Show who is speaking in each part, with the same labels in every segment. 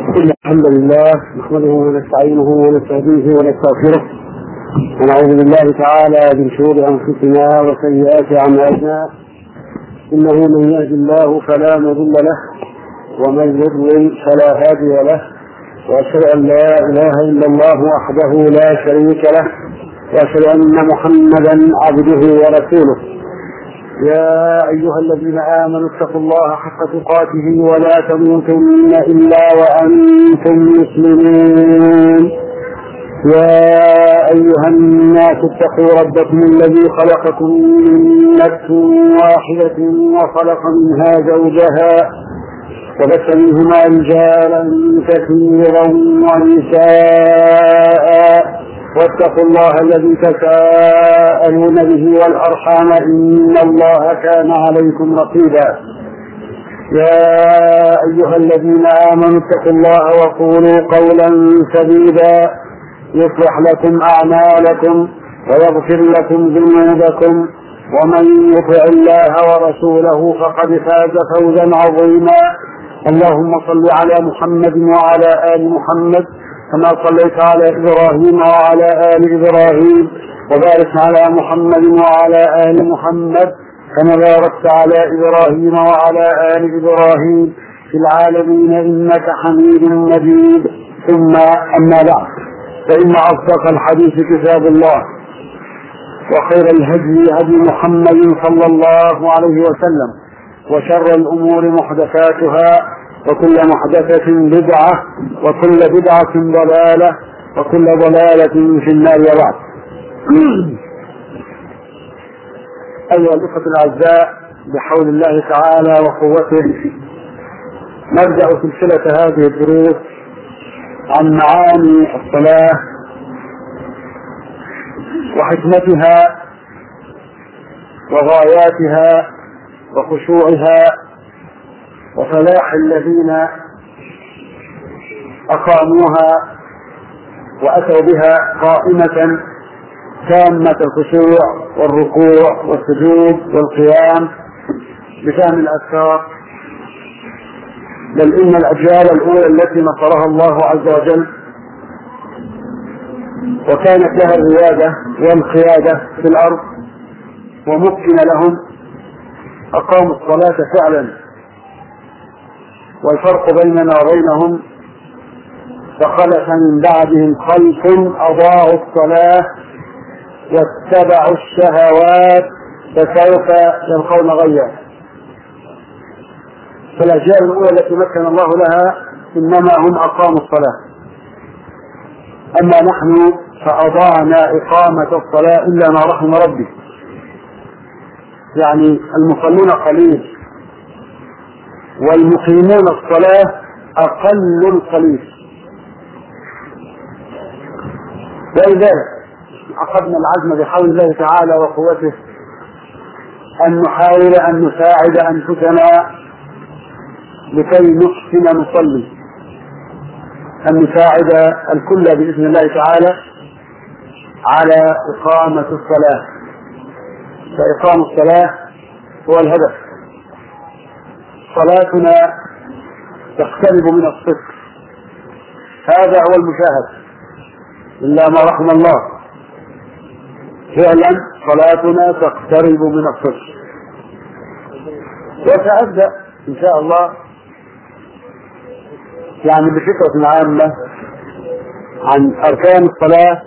Speaker 1: إن الحمد لله نحمده ونستعينه ونستهديه ونستغفره ونعوذ بالله تعالى من شرور أنفسنا وسيئات أعمالنا إنه من يهد الله فلا مضل له ومن يضلل فلا هادي له وأشهد أن لا إله إلا الله وحده لا شريك له وأشهد أن محمدا عبده ورسوله يا أيها الذين آمنوا اتقوا الله حق تقاته ولا تموتن إلا وأنتم مسلمون يا أيها الناس اتقوا ربكم الذي خلقكم من نفس واحدة وخلق منها زوجها وبث منهما رجالا كثيرا ونساء واتقوا الله الذي تساءلون به والأرحام إن الله كان عليكم رقيبا يا أيها الذين آمنوا اتقوا الله وقولوا قولا سديدا يصلح لكم أعمالكم ويغفر لكم ذنوبكم ومن يطع الله ورسوله فقد فاز فوزا عظيما اللهم صل على محمد وعلى آل محمد كما صليت على إبراهيم وعلى آل إبراهيم وبارك على محمد وعلى آل محمد كما باركت على إبراهيم وعلى آل إبراهيم في العالمين إنك حميد مجيد ثم أما بعد فإن أصدق الحديث كتاب الله وخير الهدي هدي محمد صلى الله عليه وسلم وشر الأمور محدثاتها وكل محدثة بدعة وكل بدعة ضلالة وكل ضلالة في النار وبعد أيها الأخوة الأعزاء بحول الله تعالى وقوته نبدأ سلسلة هذه الدروس عن معاني الصلاة وحكمتها وغاياتها وخشوعها وفلاح الذين أقاموها وأتوا بها قائمة تامة الخشوع والركوع والسجود والقيام بفهم الأذكار بل إن الأجيال الأولى التي نصرها الله عز وجل وكانت لها الريادة والقيادة في الأرض ومكن لهم أقاموا الصلاة فعلا والفرق بيننا وبينهم فخلف من بعدهم خلف أضاعوا الصلاة واتبعوا الشهوات فسوف يلقون غيا فالأجيال الأولى التي مكن الله لها إنما هم أقاموا الصلاة أما نحن فأضاعنا إقامة الصلاة إلا ما رحم ربي يعني المصلون قليل والمقيمون الصلاة أقل القليل ولذلك عقدنا العزم بحول الله تعالى وقوته أن نحاول أن نساعد أنفسنا لكي نحسن نصلي أن نساعد الكل بإذن الله تعالى على إقامة الصلاة فإقام الصلاة هو الهدف صلاتنا تقترب من الصدق هذا هو المشاهد إلا ما رحم الله فعلا صلاتنا تقترب من الصدق وسأبدأ إن شاء الله يعني بفكرة عامة عن أركان الصلاة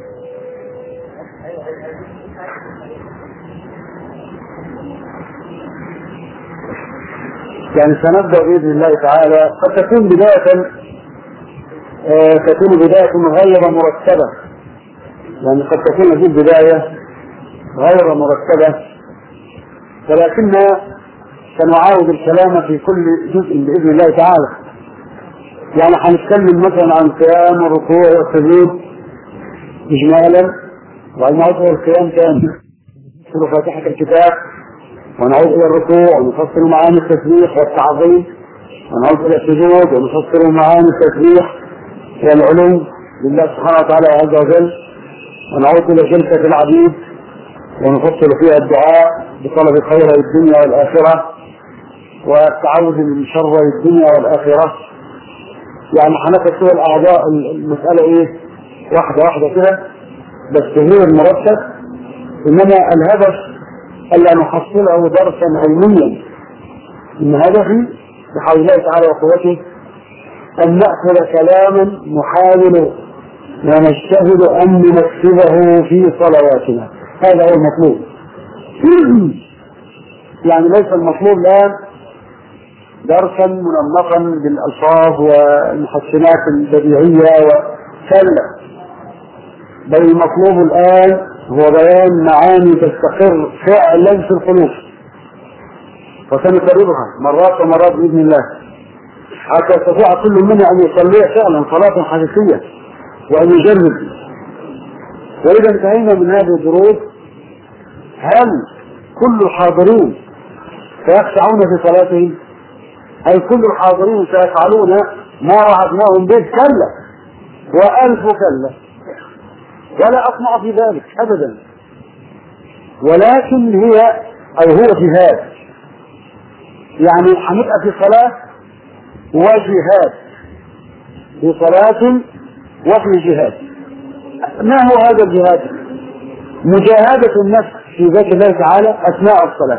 Speaker 1: يعني سنبدأ بإذن الله تعالى قد تكون بداية آه تكون بداية غير مرتبة يعني قد تكون هذه البداية غير مرتبة ولكن سنعاود الكلام في كل جزء بإذن الله تعالى يعني هنتكلم مثلا عن قيام والركوع والسجود إجمالا وبعدين نعود إلى القيام تاني نفصل فاتحة الكتاب ونعود إلى الركوع ونفصل معاني التسبيح والتعظيم ونعود إلى السجود ونفصل معاني التسبيح والعلو لله سبحانه وتعالى عز وجل ونعود إلى جلسة العبيد ونفصل فيها الدعاء بطلب خير الدنيا والآخرة والتعوذ من شر الدنيا والآخرة يعني هناخد كده الاعضاء المساله ايه واحده واحده كده بس هي المرتب انما الهدف الا نحصله درسا علميا ان هدفي بحول الله تعالى وقوته ان ناخذ كلاما نحاول ونجتهد ان ننفذه في صلواتنا هذا هو المطلوب يعني ليس المطلوب الان درسا منمقا بالالفاظ والمحسنات البديعيه وكلا بل المطلوب الان هو بيان معاني تستقر فعلا في القلوب وسنكررها مرات ومرات باذن الله حتى يستطيع كل منا ان يصلي فعلا صلاه حقيقيه وان يجرب واذا انتهينا من هذه الدروس هل كل الحاضرين سيخشعون في صلاتهم هل كل الحاضرين سيفعلون ما وعدناهم به كلا والف كلا ولا اطمع في ذلك ابدا ولكن هي او هو جهاد يعني هنبقى في صلاة وجهاد في صلاة وفي جهاد ما هو هذا الجهاد مجاهدة النفس في ذات الله تعالى أثناء الصلاة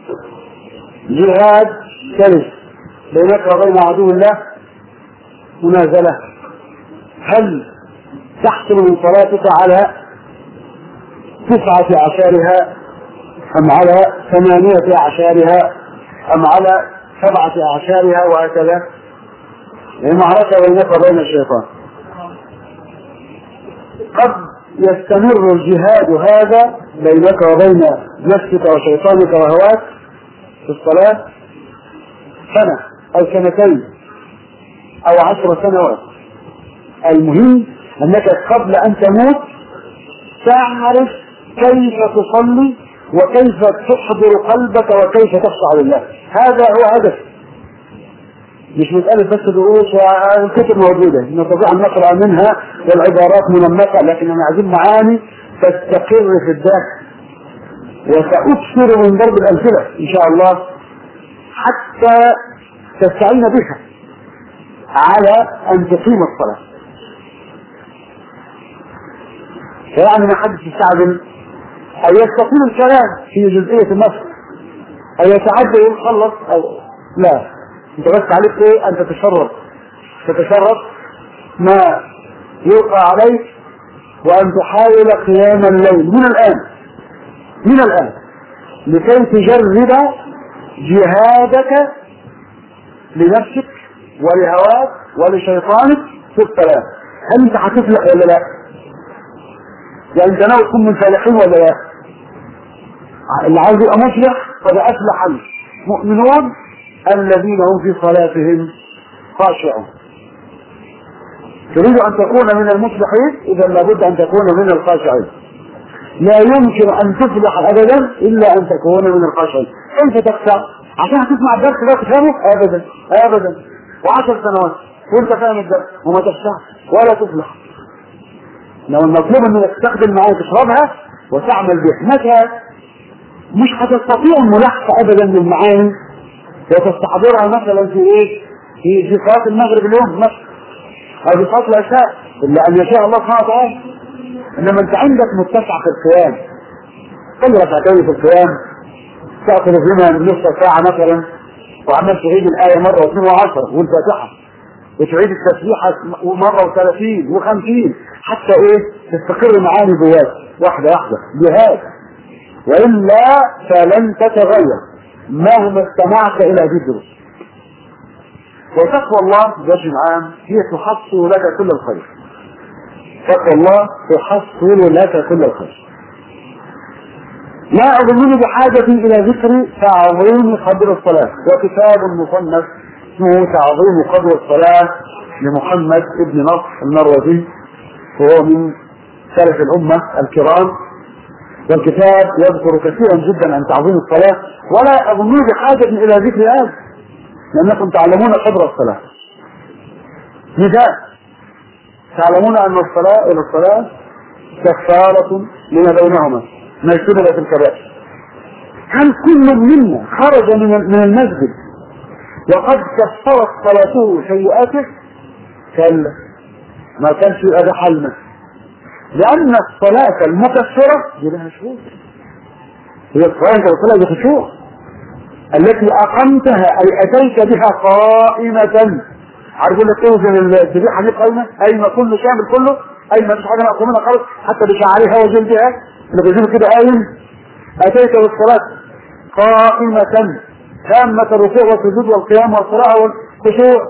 Speaker 1: جهاد ثالث بينك وبين عدو الله منازلة هل تحصل من صلاتك على تسعة أعشارها أم على ثمانية أعشارها أم على سبعة أعشارها وهكذا هي معركة بينك وبين الشيطان قد يستمر الجهاد هذا بينك وبين نفسك وشيطانك وهواك في الصلاة سنة أو سنتين أو عشر سنوات المهم أنك قبل أن تموت تعرف كيف تصلي وكيف تحضر قلبك وكيف تخشع لله هذا هو هدف مش مسألة بس دروس الكتب موجودة نستطيع أن نقرأ منها والعبارات منمقة لكن أنا عايزين معاني تستقر في الداخل وسأكثر من ضرب الأمثلة إن شاء الله حتى تستعين بها على أن تقيم الصلاة يعني ما حدش يستعجل أو يستطيل الكلام في جزئية النص أو يتعدى يخلص أو لا أنت بس عليك إيه أن تتشرف تتشرف ما يلقى عليك وأن تحاول قيام الليل من الآن من الآن لكي تجرب جهادك لنفسك ولهواك ولشيطانك في الصلاة هل انت هتفلح ولا لا؟ يعني انت ناوي تكون من الفالحين ولا لا؟ اللي عايز يبقى مفلح قد افلح المؤمنون الذين هم في صلاتهم خاشعون تريد ان تكون من المفلحين اذا لابد ان تكون من الخاشعين لا يمكن ان تفلح ابدا الا ان تكون من الخاشعين كيف تخشع عشان هتسمع الدرس ده تفهمه ابدا ابدا وعشر سنوات وانت فاهم الدرس وما تخشعش ولا تفلح لو المطلوب انك تستخدم معاه تشربها وتعمل بها متى مش هتستطيع الملاحقة ابدا للمعاني وتستحضرها مثلا في ايه في في صلاة المغرب اليوم مثلا او في صلاة العشاء الا ان يشاء الله سبحانه وتعالى انما انت عندك متسع في القيام كل ركعتين في القيام تأخذ فيما نصف ساعة مثلا وعمال تعيد الآية مرة واثنين وعشرة والفاتحة وتعيد التسبيحة مرة وثلاثين وخمسين حتى ايه تستقر معاني جواك واحدة واحدة جهاد وإلا فلن تتغير مهما استمعت إلى ذكره وتقوى الله بوجه عام هي تحصل لك كل الخير تقوى الله تحصل لك كل الخير لا أظنني بحاجة إلى ذكر تعظيم قدر الصلاة وكتاب مصنف اسمه تعظيم قدر الصلاة لمحمد ابن نصر المروزي وهو من سلف الأمة الكرام والكتاب يذكر كثيرا جدا عن تعظيم الصلاة ولا أظنني بحاجة إلى ذكر هذا لأنكم تعلمون قدر الصلاة مثال تعلمون أن الصلاة إلى الصلاة كفارة لما بينهما ما اشتبه الكبائر هل كل منا خرج من من المسجد وقد كفرت صلاته سيئاته كلا ما كانش يبقى ده حلنا لأن الصلاة المكفرة دي لها شروط هي الصلاة أنت بتصلي بخشوع التي أقمتها أي أتيت بها قائمة عارف لك توزن الذبيحة دي قائمة أي ما كله شامل كله أي ما فيش حاجة ناقصة منها خالص حتى بشعرها وجلدها اللي بيجيبوا كده قايم أتيت بالصلاة قائمة تامة الركوع والسجود والقيام والقراءة والخشوع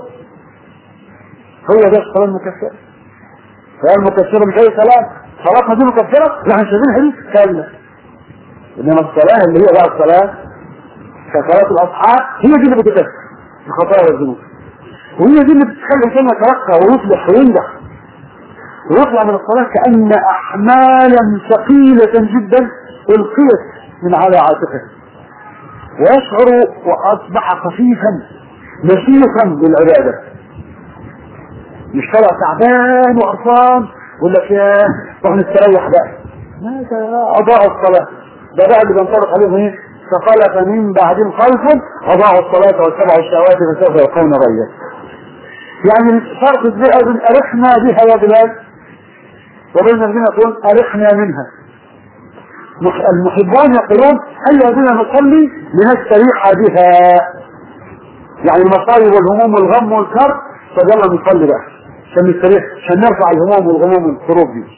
Speaker 1: هو ده الصلاة المكفرة الصلاة المكفرة مش أي صلاة صلاتنا دي مكفرة لا مش عايزين حديث كاملة إنما الصلاة اللي هي بقى الصلاة كصلاة الأصحاب هي دي اللي بتكفر الخطايا والذنوب وهي دي اللي بتخلي الإنسان يترقى ويصلح وينجح ويطلع من الصلاة كأن أحمالا ثقيلة جدا ألقيت من على عاتقه ويشعر وأصبح خفيفا نشيطا بالعبادة مش طلع تعبان وقرفان يقول لك يا روح نستريح بقى ماذا أضاعوا الصلاة ده بقى اللي بينطبق عليهم ايه فخلف من بعدهم خلف أضاعوا الصلاة واتبعوا الشهوات فسوف يلقون غيا يعني فرق كبير بين أرحنا بها يا بلاد وبين الذين يقولون أرحنا منها المحبون يقولون هيا بنا نصلي لنستريح بها يعني المصايب والهموم والغم والكرب فيلا نصلي بقى عشان نستريح عشان نرفع الهموم والغموم والكروب دي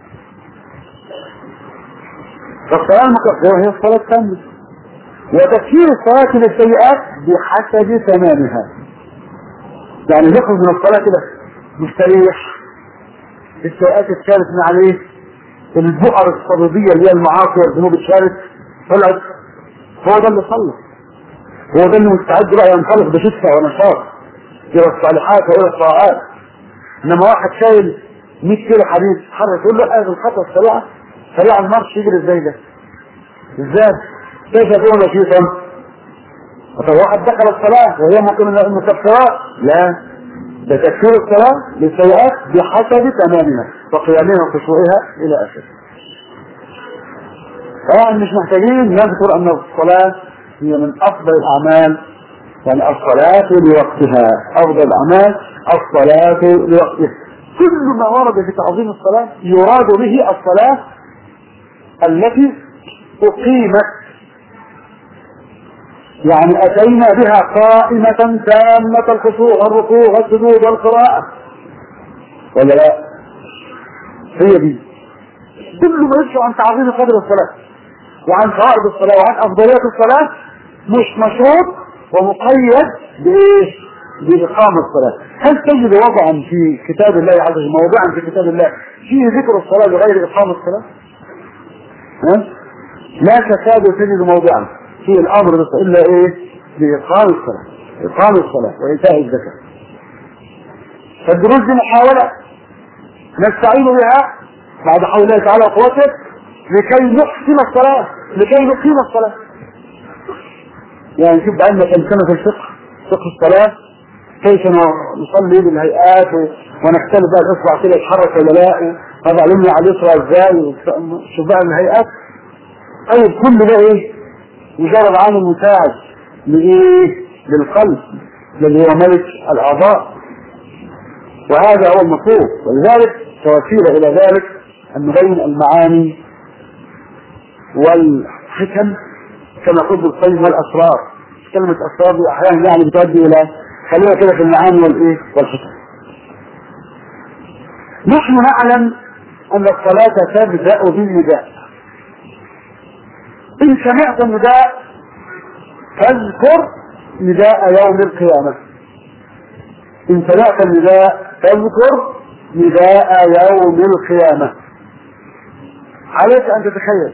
Speaker 1: فالصلاة المكفرة هي الصلاة الكاملة وتكفير الصلاة للسيئات بحسب تمامها يعني يخرج من الصلاة كده مستريح السيئات اتشالت من عليه البؤر الصليبية اللي هي المعاصي والذنوب اتشالت طلعت هو ده اللي صلى هو ده اللي مستعد بقى ينطلق بشدة ونشاط الى الصالحات والى الطاعات انما واحد شايل 100 كيلو حديد حرك يقول له هذه الخطوه السريعه سريع المارش يجري ازاي ده؟ ازاي؟ كيف يكون نشيطا؟ طب واحد دخل الصلاه وهي ممكن من المكفرات لا ده تكفير الصلاه للسيئات بحسب تمامها وقيامها وخشوعها الى اخره. طبعا مش محتاجين نذكر ان الصلاه هي من افضل الاعمال يعني الصلاة لوقتها أفضل الأعمال الصلاة لوقتها كل ما ورد في تعظيم الصلاة يراد به الصلاة التي أقيمت يعني أتينا بها قائمة تامة الخشوع والركوع والسجود والقراءة ولا لا؟ هي دي كل ما يشرع عن تعظيم قدر الصلاة وعن فوائد الصلاة وعن أفضليات الصلاة مش مشروط ومقيد بايه؟ بإقامة الصلاة هل تجد وضعا في كتاب الله عز وجل موضعا في كتاب الله فيه ذكر الصلاة بغير إقامة الصلاة؟ ها؟ لا تكاد تجد موضعا في الأمر بس إلا إيه؟ بإقامة الصلاة إقامة الصلاة وإيتاء الزكاة فالدروس دي محاولة نستعين بها بعد حول الله تعالى وقوته لكي نحسن الصلاة لكي نقيم الصلاة يعني شوف عندنا كم سنة في الفقه فقه الصلاة كيف نصلي بالهيئات ونختلف بقى الاصبع كده يتحرك ولا لا طب علمنا على اليسرى ازاي شوف بقى الهيئات طيب كل ده ايه مجرد عامل مساعد لايه للقلب الذي هو ملك الاعضاء وهذا هو المطلوب ولذلك كوسيله الى ذلك ان نبين المعاني والحكم كما قلت القيم والاسرار كلمة اسرار دي احيانا يعني بتؤدي الى خلينا كده في المعاني والايه والحكم نحن نعلم ان الصلاة تبدأ بالنداء ان سمعت النداء فاذكر نداء يوم القيامة ان سمعت النداء فاذكر نداء يوم القيامة عليك ان تتخيل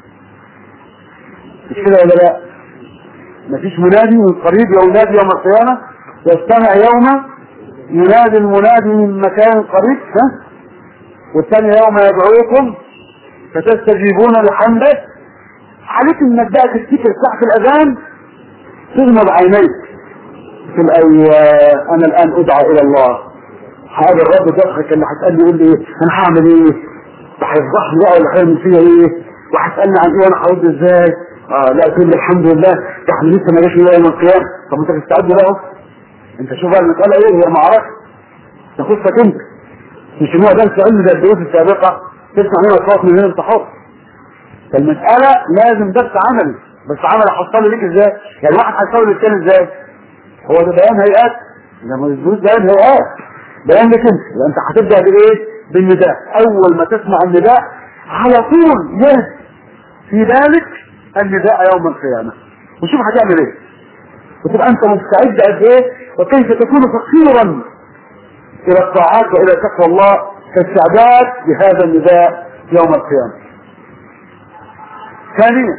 Speaker 1: مش كده ولا لا مفيش منادي من قريب ينادي يوم القيامة يستمع يوم ينادي المنادي من مكان قريب ها والثاني يوم يدعوكم فتستجيبون لحمده عليك انك بقى تفتكر ساعة الاذان تغمض عينيك تقول ايوه انا الان ادعى الى الله هذا الرب ضحك اللي هتقال لي يقول لي ايه انا هعمل ايه وهيفضحني بقى ولا هيعمل فيا ايه وهتسالني عن ايه وانا هرد ازاي اه لا تقول لي الحمد لله ده احنا لسه ما جاش يوم القيامه طب انت تستعد له انت شوف بقى المساله ايه هي معركه تخصك انت مش هو درس علم زي الدروس السابقه تسمع هنا صوت من هنا انت حر فالمساله لازم درس عملي بس عمل احصله ليك ازاي؟ يعني واحد هيحصله للتاني ازاي؟ هو ده بيان هيئات ده مظبوط بيان هيئات بيان لك انت يبقى انت هتبدا بايه؟ بالنداء اول ما تسمع النداء على طول يهد في ذلك النداء يوم القيامه وشوف هتعمل ايه وتبقى انت مستعد قد ايه وكيف تكون فقيرا الى الطاعات والى تقوى الله كاستعداد لهذا النداء يوم القيامه ثانيا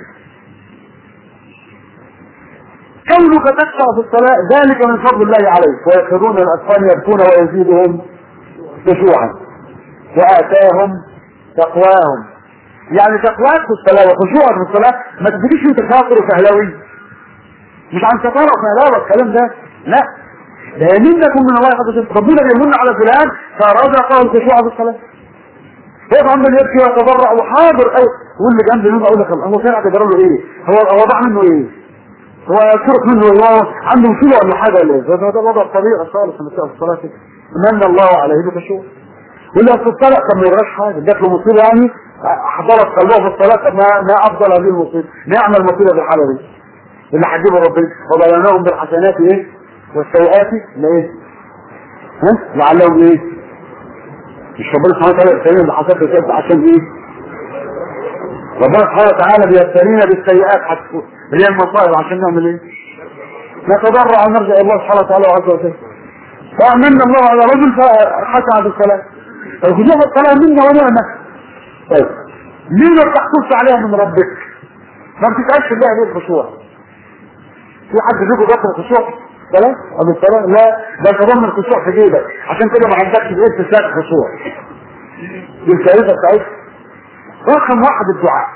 Speaker 1: كونك تقطع في الصلاة ذلك من فضل الله عليك ويخرون الأطفال يبكون ويزيدهم خشوعا وآتاهم تقواهم يعني تقواك في الصلاة وخشوعك في الصلاة ما تجيش انت كافر وفهلاوي مش عن شطارة وفهلاوة الكلام ده لا ده يمنكم من الله عز وجل ربنا بيمن على فلان فرزقه الخشوع في الصلاة هو عمال يبكي ويتضرع وحاضر او واللي جنب منه اقول لك هو كان قاعد له ايه؟ هو وضع منه ايه؟ هو يترك منه الله عنده مشكلة ولا حاجة ولا ايه؟ ده ده وضع طبيعي خالص في مسألة الصلاة من الله عليه بخشوع ولا في الصلاة طب ما يغراش حاجة جات له مصيبة يعني حضرت قلبه في الصلاة طب ما ما أفضل هذه المصيبة نعم المصيبة في الحالة دي اللي هتجيبه ربنا وبلوناهم بالحسنات ايه؟ والسيئات لا ايه؟ ها؟ لعلهم ايه؟ مش ربنا سبحانه وتعالى يبتلينا بالحسنات والسيئات عشان ايه؟ ربنا سبحانه وتعالى بيبتلينا بالسيئات حتى اللي هي المصائب عشان نعمل ايه؟ نتضرع ونرجع الى الله سبحانه وتعالى عز وجل فأمن الله على رجل فحسن بالصلاة فالخشوع في الصلاة منا ونعمة طيب ليه ما بتحصلش عليها من ربك؟ ما بتتعبش الله ليه الخشوع؟ في حد فيكم بياخد الخشوع صلاة؟ أبو الصلاة؟ لا ده انت ضمن الخشوع في جيبك عشان كده ما عندكش بقيت تساعد خشوع دي الكارثة بتاعتك رقم واحد الدعاء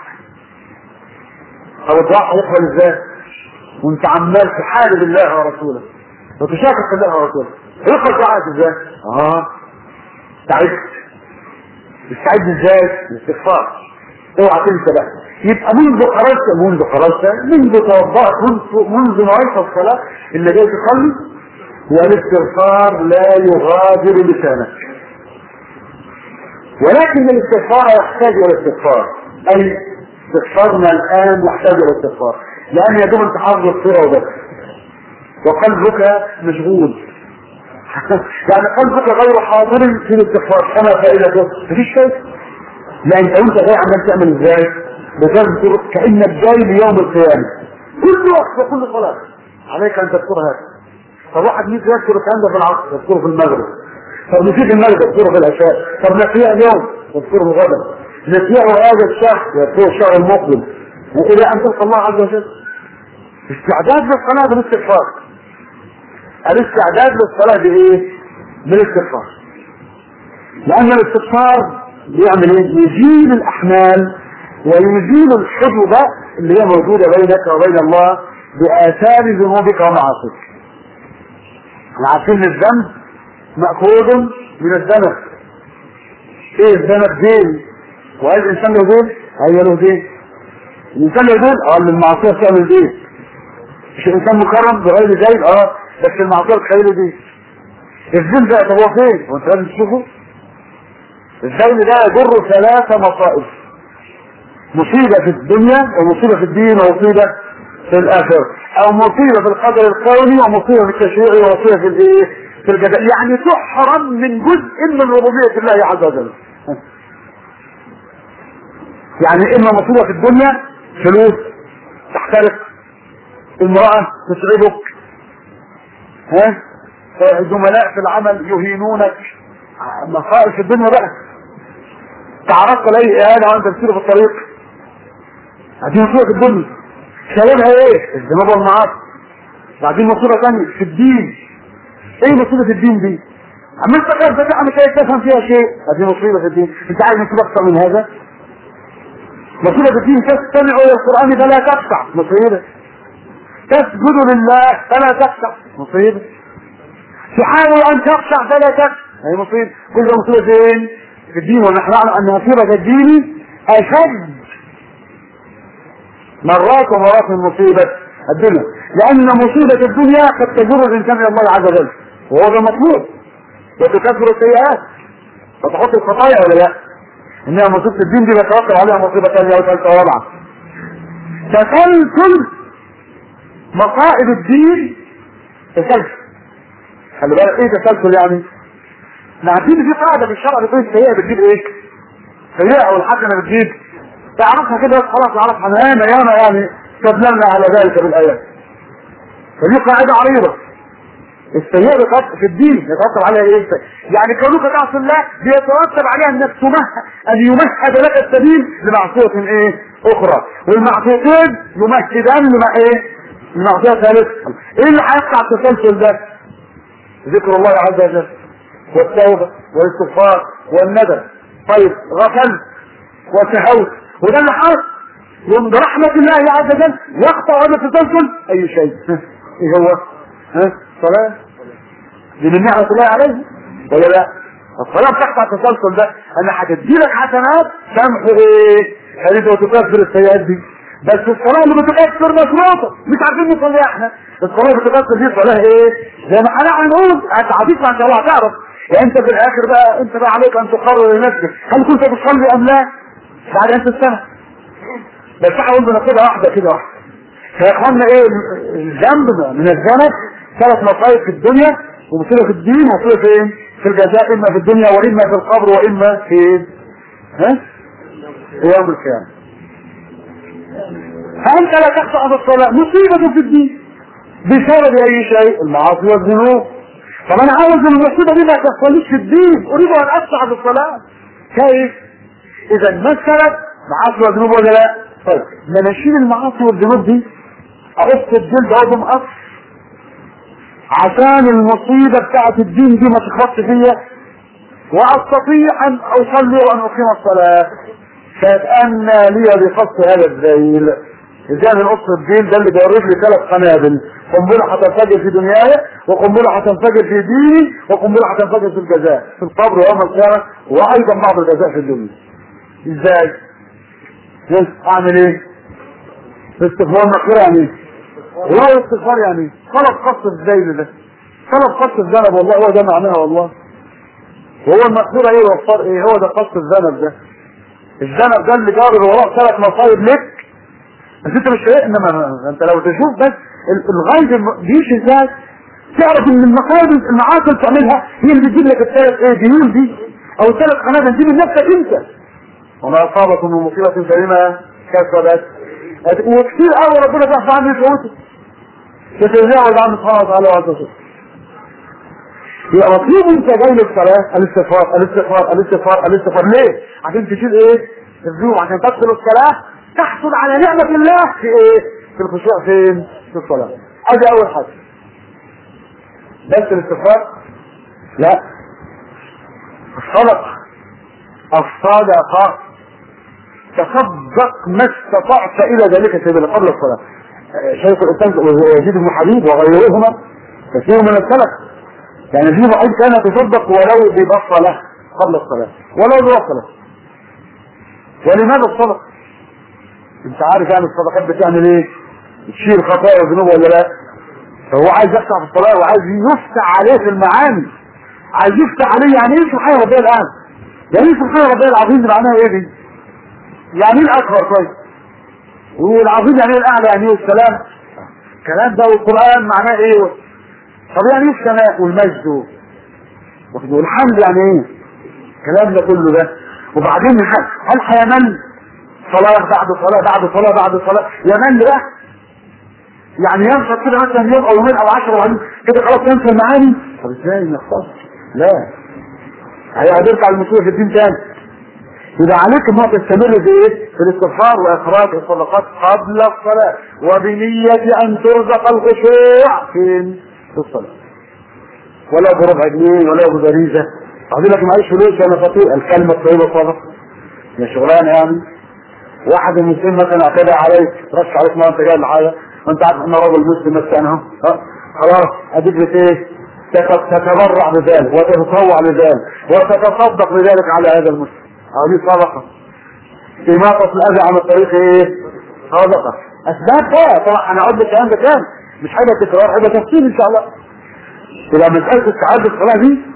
Speaker 1: طب الدعاء هيقبل ازاي؟ وانت عمال تحارب الله ورسوله وتشاكك الله ورسوله يقبل دعائك ازاي؟ اه استعد استعد ازاي؟ الاستغفار اوعى تنسى بقى يبقى منذ خرجت منذ خرجت منذ توضأت منذ منذ نويت الصلاة اللي جاي تصلي والاستغفار لا يغادر لسانك ولكن الاستغفار يحتاج الى استغفار اي استغفارنا الان يحتاج الى استغفار لان يا دوب انت حافظ الصوره وبس وقلبك مشغول يعني قلبك غير حاضر في الاستغفار فما فائدته مفيش شيء لا انت وانت جاي عمال تعمل ازاي بتذكر كانك جاي ليوم القيامه كل وقت وكل صلاه عليك ان تذكر هذا طب واحد يجي يذكر الكلام ده في العصر يذكره في المغرب طب نسيت المغرب يذكره في العشاء طب نسيه اليوم يذكره غدا نسيه هذا الشهر يذكره الشهر المقبل والى ان تلقى الله عز وجل استعداد للصلاه بالاستغفار الاستعداد للصلاه بايه؟ بالاستغفار لان الاستغفار بيعمل ايه؟ يزيل الاحمال ويزيل الحجب اللي هي موجوده بينك وبين الله باثار ذنوبك ومعاصيك. احنا عارفين ان الذنب مأخوذ من الذنب. ايه الذنب دين؟ وهل الانسان له دين؟ ايوه له دين. الانسان له دين؟ اه المعصيه بتعمل دين. مش الانسان مكرم بغير دين؟ اه بس المعصيه بتخلي له دين. الذنب ده طب هو فين؟ هو انت لازم تشوفه؟ الدين ده يجر ثلاث مصائب مصيبة في الدنيا ومصيبة في الدين ومصيبة في الآخرة أو مصيبة في القدر الكوني ومصيبة في التشريع ومصيبة في الإيه؟ في الجزاء يعني تحرم من جزء من ربوبية الله عز وجل يعني إما مصيبة في الدنيا فلوس تحترق امرأة تتعبك ها زملاء في العمل يهينونك مصائب في الدنيا بقى تعرضت لاي اهانه وانت بتسير في الطريق هذه مصيبه في الدنيا سببها ايه؟ الذنوب والمعاصي بعدين مصيبه ثانيه في الدين ايه مصيبه الدين دي؟ عمال تقرا فتح مش عايز تفهم فيها شيء هذه مصيبه في الدين انت عايز مصيبه اكثر من هذا؟ مصيبه في الدين تستمع الى القران فلا تقطع مصيبه تسجد لله فلا تقطع مصيبه تحاول ان تقطع فلا تقطع هي مصيبه كل ده مصيبه فين؟ في الدين ونحن نعلم ان مصيبه الدين اشد مرات ومرات من مصيبه الدنيا لان مصيبه الدنيا قد تجر الانسان الى الله عز وجل وهو ده مطلوب وتكفر السيئات وتحط الخطايا ولا لا انها مصيبة الدين دي بيتوقع عليها مصيبة ثانية وثالثة ورابعة تسلسل مصائب الدين تسلسل خلي بالك ايه تسلسل يعني؟ احنا عارفين في قاعدة في الشرع بتقول السيئة بتجيب ايه؟ سيئة او الحسنة بتجيب تعرفها كده خلاص تعرفها انا ياما ياما يعني استدللنا على ذلك بالايات فدي قاعدة عريضة السيئة بتأثر في الدين يترتب عليها ايه؟ يعني كونك تعصي الله بيترتب عليها انك تمهد ان يمهد لك السبيل لمعصية ايه؟ اخرى والمعصيتين يمهدان لما ايه؟ لمعصية ثالثة ايه اللي هيقطع التسلسل ده؟ ذكر الله عز وجل والتوبة والاستغفار والندم طيب غفلت وسهوت وده اللي حصل يوم برحمة الله عز وجل يقطع هذا التسلسل اي شيء ايه هو؟ ها؟ الصلاة دي من نعمة الله عليه ولا لا؟ الصلاة بتقطع التسلسل ده انا هتدي لك حسنات تمحو ايه؟ خليته وتكفر السيئات دي بس الصلاة اللي بتكفر مشروطة مش عارفين نصلي احنا الصلاة اللي بتكفر دي صلاة ايه؟ زي ما احنا هنقول هتعطيك ما شاء الله هتعرف يعني انت في الاخر بقى انت بقى عليك ان تقرر لنفسك هل كنت بتصلي ام لا؟ بعد انت السنة بس احنا قلنا بناخدها واحدة كده واحدة فيا اخوانا ايه الذنب من الذنب ثلاث مصايب في الدنيا ومصيبة في الدين ومصيبة فين؟ في الجزاء اما في الدنيا واما في القبر واما في ها؟ في يوم القيامة. فأنت لا تخطأ في الصلاة مصيبة في الدين بسبب أي شيء المعاصي والذنوب طب أنا عاوز المصيبة دي ما تحصليش في الدين أريد أن أسعى في الصلاة كيف؟ إذا مثلت معاصي والذنوب ولا لا؟ طيب ما نشيل المعاصي والذنوب دي أقص الجلد أو بمقص عشان المصيبة بتاعت الدين دي ما تخبطش فيا واستطيع ان اصلي وان اقيم الصلاة فاتأنى لي بقص هذا الذيل ازاي من قص الدين ده اللي بيوريك لي ثلاث قنابل قنبلة هتنفجر في دنياي وقنبلة هتنفجر في ديني وقنبلة هتنفجر في الجزاء في القبر ويوم القيامة وايضا بعض الجزاء في الدنيا ازاي؟ اعمل ايه؟ استغفار مغفرة يعني ايه؟ والله الاستغفار يعني ايه؟ طلب قص الذيل ده طلب قص الذنب والله هو ده معناها والله وهو المغفرة ايه والغفار ايه هو ده قص الذنب ده الذنب ده اللي جار وراه ثلاث مصايب لك بس انت مش شايف انما انت لو تشوف بس الغاية ديش ازاي تعرف ان المصايب المعاصي اللي بتعملها هي اللي بتجيب لك الثلاث ايه ديون دي او الثلاث قنابل دي من نفسك انت وما اصابكم من مصيبة فبما كسبت وكثير قوي ربنا بيحفظ عنه يفوته تتجاوز عنه سبحانه وتعالى وعز وجل يبقى مطلوب انت جاي للصلاة الاستغفار الاستغفار الاستغفار الاستغفار ليه؟ عشان تشيل ايه؟ الذنوب عشان تدخل الصلاة تحصل على نعمة الله في ايه؟ في الخشوع فين؟ في الصلاة ادي اول حاجة بس الاستغفار لا الصدقة الصدقة تصدق ما استطعت الى ذلك سبيلا قبل الصلاة شيخ الاسلام ويزيد بن حبيب وغيرهما كثير من السلف يعني في بعض كان يتصدق ولو ببصلة قبل الصلاة ولو ببصلة ولماذا الصدقة؟ انت عارف يعني الصدقات بتعمل ايه؟ تشيل خطايا وذنوب ولا لا؟ فهو عايز يفتح في الصلاة وعايز يفتح عليه في المعاني عايز يفتح عليه يعني ايه سبحان ربي الآن؟ يعني ايه سبحان ربي العظيم معناها ايه دي؟ يعني ايه الأكبر طيب؟ والعظيم يعني ايه الأعلى يعني ايه السلام؟ الكلام ده والقرآن معناه ايه؟ طب يعني ايه الثناء والمجد والحمد يعني ايه؟ الكلام ده كله ده وبعدين هل هيمل صلاة بعد صلاة بعد صلاة بعد صلاة يمل بقى يعني ينشط كده مثلا يوم او يومين او 10 وبعدين كده خلاص ينسى المعاني طب ازاي نختص لا هيقعد يرجع المسؤول في الدين تاني يبقى عليك ان هو تستمر في ايه؟ في الاستغفار واخراج الصدقات قبل الصلاه وبنيه ان ترزق الخشوع فين؟ في الصلاه ولا بربع جنيه ولا ببريزه قال لك معيش فلوس انا فقير الكلمه الطيبه صدقه يا شغلانه يعني واحد المسلم مثلا اعتدى عليك رش عليك ما انت جاي لحاجه وانت عارف ان راجل مسلم مثلا اهو خلاص اديك بت ايه؟ تتبرع بذلك وتتطوع بذلك وتتصدق بذلك على هذا المسلم هذه صدقه إماطة الأذى عن الطريق إيه؟ صدقة أسباب بقى طبعا أنا أقول لك الكلام ده كام مش حاجة تكرار حاجة تفصيل إن شاء الله يبقى مسألة استعادة الصلاة دي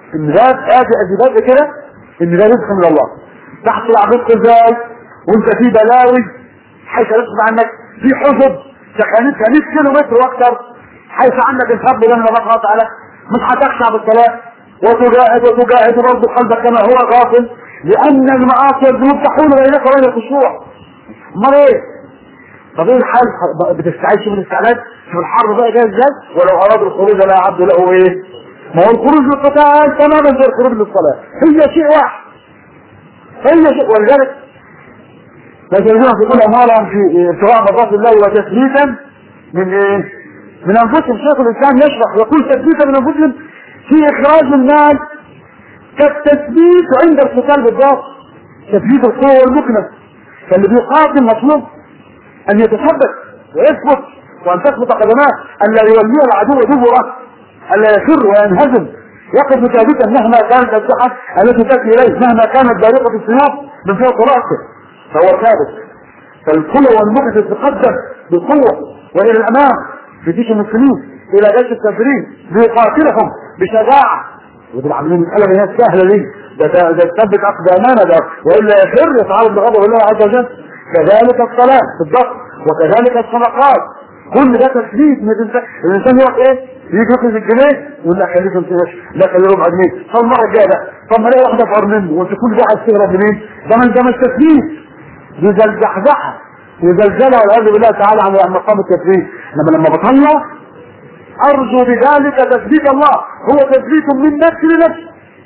Speaker 1: ان ده ادي ادي بدء كده ان ده رزق من الله تحصل على رزق ازاي وانت في بلاوي حيث يصبح عنك في حجب سخانتها 100 كيلو متر واكثر حيث عنك الفضل لله سبحانه وتعالى مش هتخشع بالكلام وتجاهد وتجاهد برضه قلبك كما هو غافل لان المعاصي والذنوب تحول بينك وبين الخشوع امال ايه؟ طب ايه الحال بتستعيد شوف الاستعداد شوف الحرب بقى جايه ازاي ولو ارادوا الخروج لا عبد له ايه؟ ما هو الخروج للقتال تماما زي الخروج للصلاه هي شيء واحد هي شيء ولذلك لكن في كل اموالهم في ابتغاء مرضات الله وتثبيتا من ايه؟ من انفسهم شيخ الاسلام يشرح يقول تثبيتا من انفسهم في اخراج المال كالتثبيت عند القتال بالضبط تثبيت القوه والمكنه فاللي بيقاتل مطلوب ان يتثبت ويثبت وان تثبت قدماه ان لا يولي العدو دبره ان لا يفر وينهزم يقف ثابتا مهما كانت الاسلحه التي تاتي اليه مهما كانت بارقه السيوف من فوق راسه فهو ثابت فالقوه والمكنه تتقدم بقوه والى الامام في جيش المسلمين الى جيش الكافرين ليقاتلهم بشجاعه ودول عاملين المساله هي السهله دي ده ده ده تثبت اقدامنا ده والا يفر يتعرض لغضب الله عز وجل كذلك الصلاه بالضبط وكذلك الصدقات كل ده تثبيت من الانسان الانسان يروح ايه؟ يجي ياخذ الجنيه يقول لا خليه 50 قرش لا خليه ربع جنيه طب المره الجايه بقى طب ما الاقي واحده افقر منه وانت كل ده عايز تهرب منين؟ ده من ده مش تثبيت دي زلزحزحه وزلزله والعياذ بالله تعالى عن مقام التثبيت انما لما بطلع ارجو بذلك تثبيت الله هو تثبيت من نفس لنفس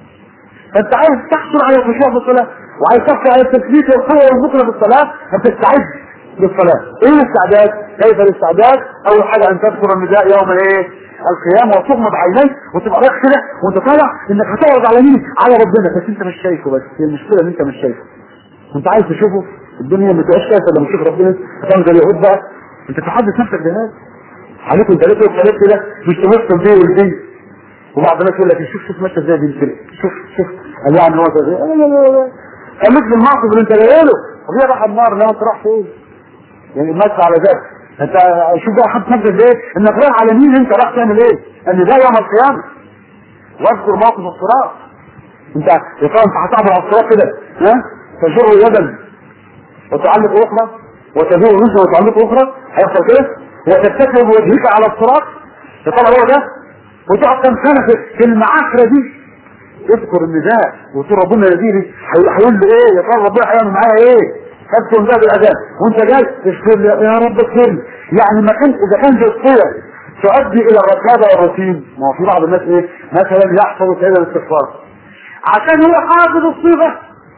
Speaker 1: انت عايز تحصل على الخشوع في الصلاه وعايز تحصل على التثبيت والقوه والبكره في الصلاه فتستعد للصلاه ايه الاستعداد كيف الاستعداد اول حاجه ان تذكر النداء يوم ايه القيامه وتغمض عينيك وتبقى رايح كده وانت طالع انك هتعرض على مين على ربنا بس انت مش شايفه بس هي المشكله ان انت مش شايفه انت عايز تشوفه الدنيا ما تبقاش شايفه لما تشوف ربنا هتعمل زي اليهود بقى انت تحدث نفسك بهذا عليكم انت ليه الكلام كده مش تمثل دي والدي وبعض الناس يقول لك شوف شوف ماشي ازاي دي كده شوف شوف قال يعني هو ده لا لا لا لا خليك في الموقف اللي انت جاي له طب راح النار لا انت راح فين يعني ماشي على ذلك انت شوف بقى حد نفسك ايه انك رايح على مين انت رايح تعمل ايه ان ده يوم القيامه واذكر موقف الصراط انت يا ترى انت هتعبر على الصراط كده ها تجر يدا وتعلق اخرى وتبيع نصر وتعلق اخرى هيحصل كده وتتكل بوجهك على الصراط يا ترى هو ده وتقعد كم سنه في المعاكره دي اذكر النداء وتقول ربنا يديني هيقول لي ايه يا ترى ربنا هيعمل معايا ايه تذكر النداء بالاذان وانت جاي تغفر لي يا رب اغفر لي يعني ما كان اذا كان زي الصيغ تؤدي الى الركابه والروتين ما هو في بعض الناس ايه مثلا يحفظ كده الاستغفار عشان هو حافظ الصيغه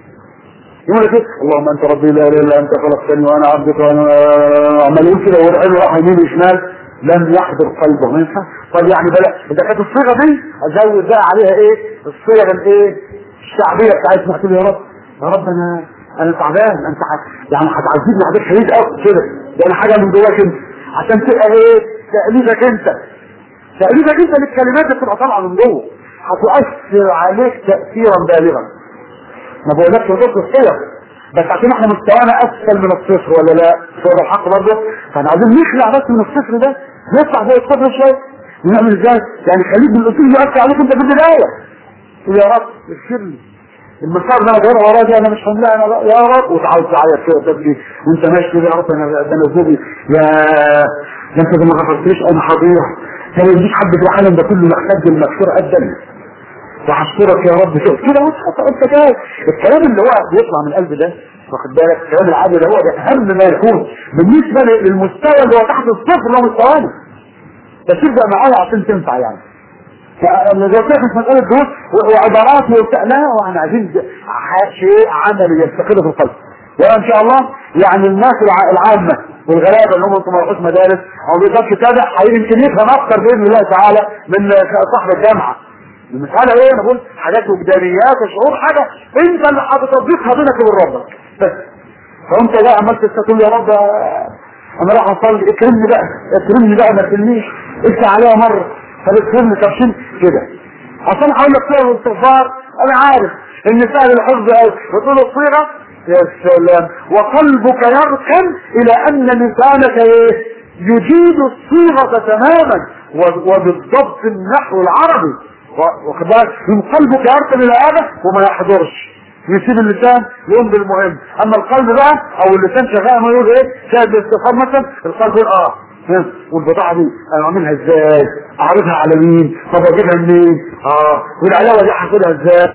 Speaker 1: يقول لك ايه اللهم انت ربي لا اله الا انت خلقتني وانا عبدك وانا عمال يقول كده ويرعب راح يمين وشمال لم يحضر قلبه ما ينفع طب يعني بلا اذا كانت الصيغه دي ازود بقى عليها ايه الصيغ الايه الشعبيه بتاعتنا تقول يا رب يا رب انا انا تعبان انت ح- يعني هتعذبني عذاب شديد قوي كده ده انا حاجه من جواك انت عشان تبقى ايه تأليفك انت تأليفك انت للكلمات اللي بتبقى طالعه من جوه هتؤثر عليك تأثيرا بالغا ما بقولكش وضوح الصيغ بس عشان احنا مستوانا اسفل من الصفر ولا لا صور الحق برضه فاحنا عايزين نخلع بس من الصفر ده نطلع زي الصفر شويه نعمل ازاي؟ يعني خليك من الاصول يؤثر عليك انت في البدايه قول يا رب اغفر لي المسار اللي انا داير وراه دي انا مش حملها انا يا رب وتعالى تعيط كده تبكي وانت ماشي يا رب انا ده انا ذنبي يا ده انت ما غفرتليش انا هضيع ده ما يجيش حد في العالم ده كله محتاج المغفره قدم وحشكرك يا رب شوف كده وتحط انت جاي الكلام اللي هو بيطلع من القلب ده واخد بالك الكلام العادي ده هو ده اهم ما يكون بالنسبه للمستوى اللي هو تحت الصفر اللي هو مستواني بس تبدا معايا عشان تنفع يعني فاللي كيف في مسألة دروس وعبارات وبتاع لا واحنا عايزين ح- شيء عملي يستقر في القلب وان شاء الله يعني الناس الع- العامة والغلابة اللي هم انتم ما راحوش مدارس او بيقدرش يتابع يمكن يفهم اكثر باذن الله تعالى من صاحب الجامعة المسألة ايه انا بقول حاجات وجدانيات وشعور حاجة انت اللي هتطبقها بينك وبين ربك بس فانت بقى عمال تقول يا رب انا راح اصلي اكرمني بقى اكرمني بقى ما تكلمنيش افتح عليها مرة فبتكرمني ترشين كده عشان اقول لك صيغه الاستغفار انا عارف ان سهل الحفظ قوي بتقول الصيغه يا سلام وقلبك يركن الى ان لسانك ايه يجيد الصيغه تماما و- وبالضبط النحو العربي واخد بالك من قلبك يرقم الى هذا وما يحضرش يسيب اللسان يقوم بالمهم اما القلب بقى او اللسان شغال ما يقول ايه شاهد باستفهام مثلا القلب يقول اه ها، والبضاعة دي انا اعملها ازاي اعرضها على مين طب اجيبها منين اه والعلاوة دي هاخدها ازاي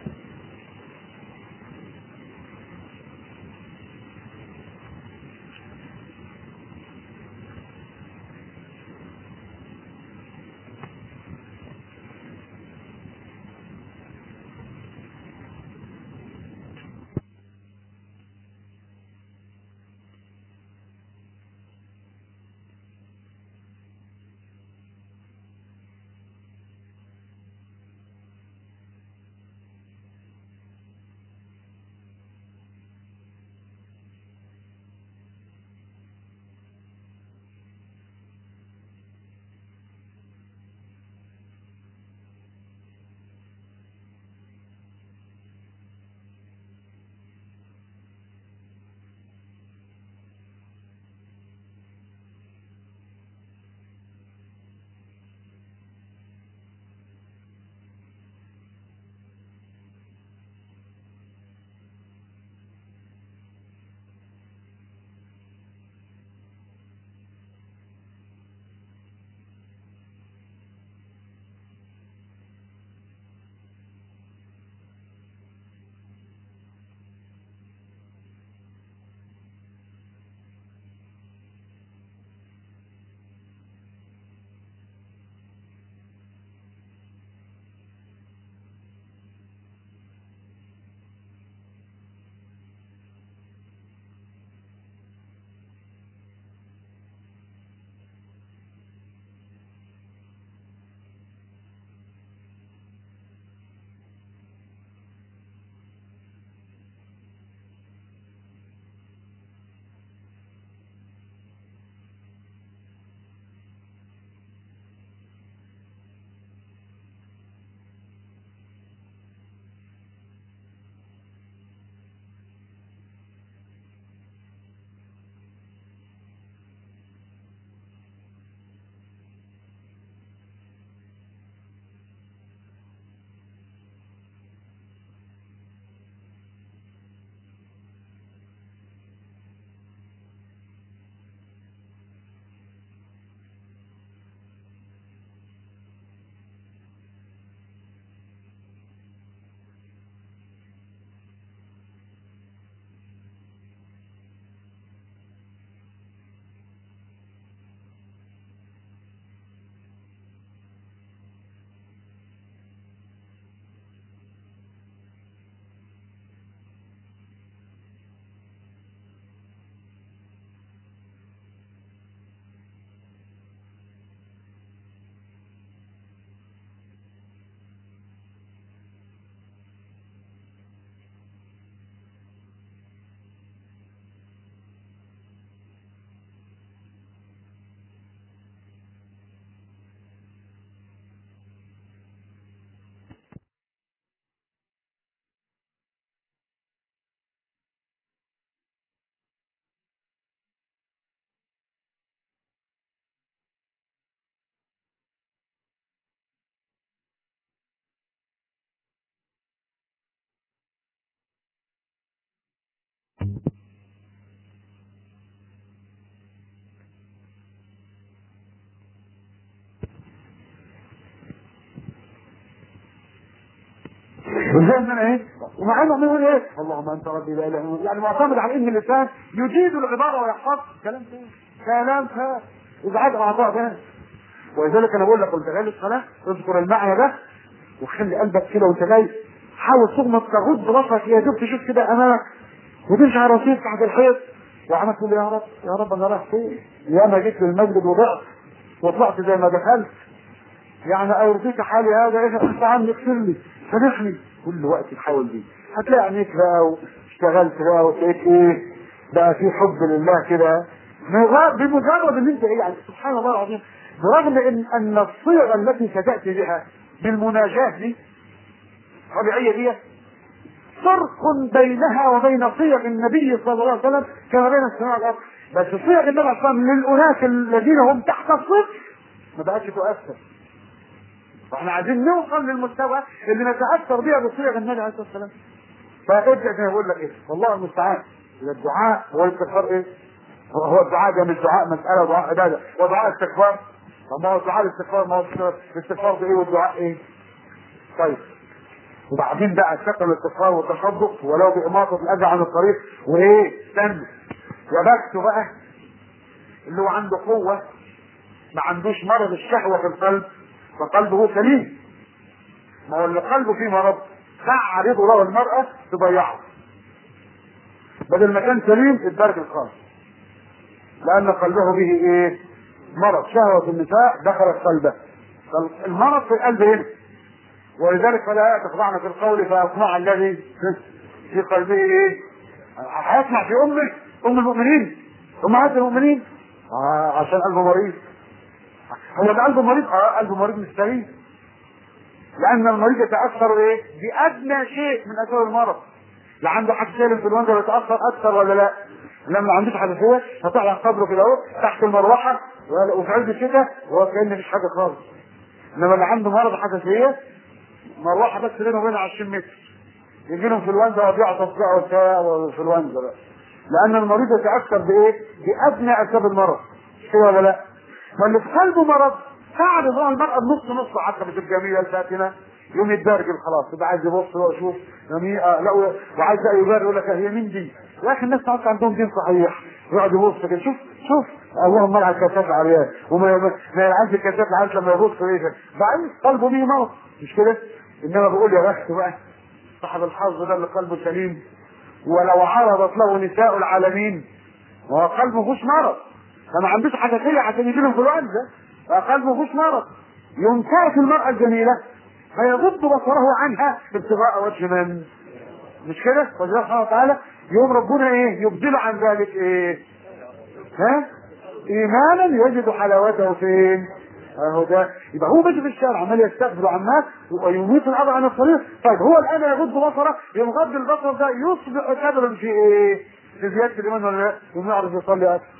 Speaker 1: وزي ما انا ايه ومع انه بيقول ايه اللهم انت ربي لا اله الا انت يعني معتمد على ان اللسان يجيد العباره ويحفظ كلام تاني كلام تاني اذا عاد اعضاء ده ولذلك انا بقول لك قلت غير الصلاه اذكر المعنى ده وخلي قلبك كده وانت جاي حاول تغمض تغض بصرك يا دوب تشوف كده امامك وتمشي على رصيف تحت الحيط وعملت تقول يا رب يا رب انا رايح فين؟ يا ما جيت للمسجد وضعت وطلعت زي ما دخلت يعني ارضيك حالي هذا ايه انت عم اغفر لي سامحني كل وقت تحاول دي هتلاقي عينيك بقى واشتغلت بقى وتلاقيك ايه بقى في حب لله كده مجرد- بمجرد ان انت ايه يعني سبحان الله العظيم برغم ان ان الصيغه التي ستاتي بها بالمناجاه دي طبيعيه دي فرق بينها وبين صيغ النبي صلى الله عليه وسلم كما بين السماء والارض بس صيغ النبي صلى الله عليه وسلم للاناس الذين هم تحت الصفر ما بقتش تؤثر واحنا عايزين نوصل للمستوى اللي نتاثر بيها بصيغ النبي عليه الصلاه والسلام فابدا زي ما بقول لك ايه والله المستعان اذا الدعاء هو الاستغفار ايه هو هو الدعاء ده مش دعاء مساله دعاء عباده هو دعاء استغفار طب ما هو دعاء الاستغفار ما هو الاستغفار ده ايه والدعاء ايه طيب وبعدين بقى شكل الاستغفار والتصدق ولو بإماطة الأذى عن الطريق وإيه؟ استنى يا بخته بقى اللي هو عنده قوة ما عندوش مرض الشهوة في القلب فقلبه سليم ما هو اللي قلبه فيه مرض تعرض له المرأة تضيعه بدل ما كان سليم اتبرك خالص لأن قلبه به إيه؟ مرض شهوة النساء دخلت قلبه المرض في القلب هنا ولذلك فلا تخضعن في القول فيطمع الذي في قلبه ايه؟ هيطمع في امه ام المؤمنين امهات المؤمنين آه عشان قلبه مريض هو ده قلبه مريض اه قلبه مريض مش سليم لان المريض يتاثر ايه؟ بادنى شيء من اثار المرض لا عنده حساسيه الانفلونزا يتاثر اكثر ولا لا؟ لما ما عندوش حساسيه هتطلع صدره كده اهو تحت المروحه وفي عز الشتاء وهو كان مفيش حاجه خالص انما اللي عنده مرض حساسيه مروحه بس بينه وبين 20 متر يجي له انفلونزا وبيعطس بقى وبتاع وانفلونزا بقى لان المريض يتاثر بايه؟ بادنى اسباب المرض مش كده ولا لا؟ فاللي في قلبه مرض تعرض له المرأة نص نص عقبة الجميلة الفاتنة يوم يتبرجل خلاص يبقى عايز يبص ويشوف لا وعايز بقى يبرر يقول لك هي مين دي؟ يا اخي الناس تعرف عندهم دين صحيح يقعد يبص كده شوف شوف اللهم على الكاسات العريان وما ما يلعنش الكاسات العريان لما يبص ايه بعدين قلبه بيه مرض مش كده؟ انما بقول يا بخت بقى صاحب الحظ ده اللي قلبه سليم ولو عرضت له نساء العالمين هو قلبه مفيهوش مرض فما عندوش حساسيه عشان يجي له انفلونزا قلبه مفيهوش مرض يوم تاتي المراه الجميله فيغض بصره عنها ابتغاء وجه من مش كده؟ وجل سبحانه وتعالى يوم ربنا ايه؟ يبدل عن ذلك ايه؟ ها؟ ايمانا يجد حلاوته فين؟ اهو ده يبقى هو ماشي في الشارع عمال يستقبل عمال ويميت الأذى عن الطريق طيب هو الان يغض بصره يغض البصر ده يصبح قدرا في ايه؟ في زياده الايمان ولا لا؟ يقوم يعرف يصلي اكثر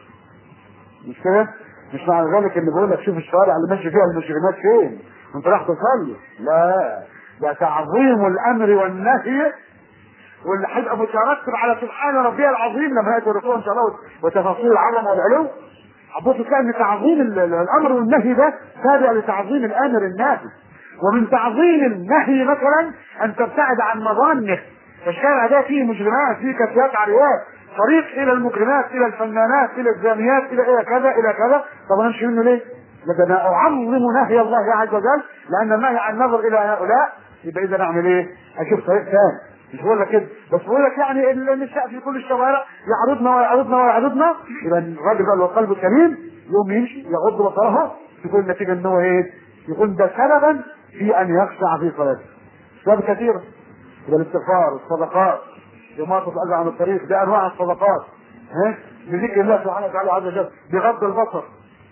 Speaker 1: مش كده؟ مش معنى ذلك اللي بقول لك شوف الشوارع اللي ماشي فيها المشركات فين؟ انت راح تصلي لا ده تعظيم الامر والنهي واللي هيبقى مترتب على سبحان ربي العظيم لما ياتي الرسول ان شاء الله وتفاصيل العظمه والعلو هتبص تلاقي ان تعظيم الامر والنهي ده تابع لتعظيم الامر النهي ومن تعظيم النهي مثلا ان تبتعد عن مظانه فالشارع ده فيه مجرمات فيه كافيات عريات طريق الى المجرمات الى الفنانات الى الزانيات الى الى كذا الى كذا طب نمشي منه ليه؟ لكن انا اعظم نهي الله عز وجل لان النهي عن النظر الى هؤلاء يبقى اذا اعمل ايه؟ اشوف طريق ثاني مش بقول لك كده بس بقول لك يعني النساء في كل الشوارع يعرضنا ويعرضنا ويعرضنا يبقى الراجل بقى لو قلبه سليم يقوم يمشي يغض بصره تكون النتيجه ان هو ايه؟ يكون ده سببا في ان يخشع في صلاته. اسباب كثيره يبقى الاستغفار الصدقات إماطة الأذى عن الطريق ده أنواع الصدقات ها بذكر الله سبحانه وتعالى عز وجل بغض البصر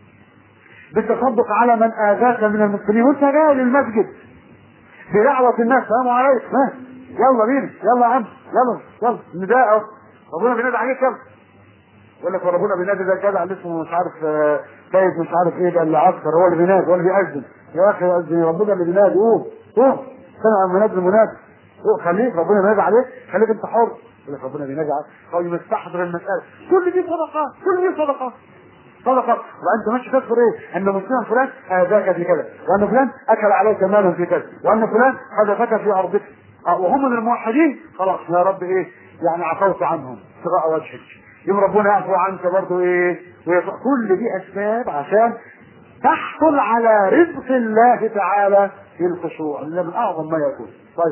Speaker 1: بالتصدق على من آذاك من المسلمين وأنت جاي للمسجد بدعوة الناس السلام عليكم ها يلا بينا يلا يا عم يلا يلا نداء اهو ربنا بينادي عليك يلا يقول لك ربنا بينادي ده كده اللي اسمه مش عارف سيد مش عارف ايه ده اللي عسكر هو اللي بينادي هو اللي بيأذن يا اخي يأذن ربنا اللي بينادي قوم قوم سمع المنادي المنادي قوم خليك ربنا بينادي عليك خليك انت حر يقول لك ربنا بينادي عليك او يستحضر المسألة كل دي صدقات كل دي صدقات صدقة وانت ماشي تذكر ايه ان مسلم فلان اذاك في كذا وان فلان اكل عليك مالا في كذا وان فلان حدثك في ارضك وهم من الموحدين خلاص يا رب ايه يعني عفوت عنهم ابتغاء وجهك يوم ربنا يعفو عنك برضه ايه كل دي اسباب عشان تحصل على رزق الله تعالى في الخشوع اللي من اعظم ما يكون طيب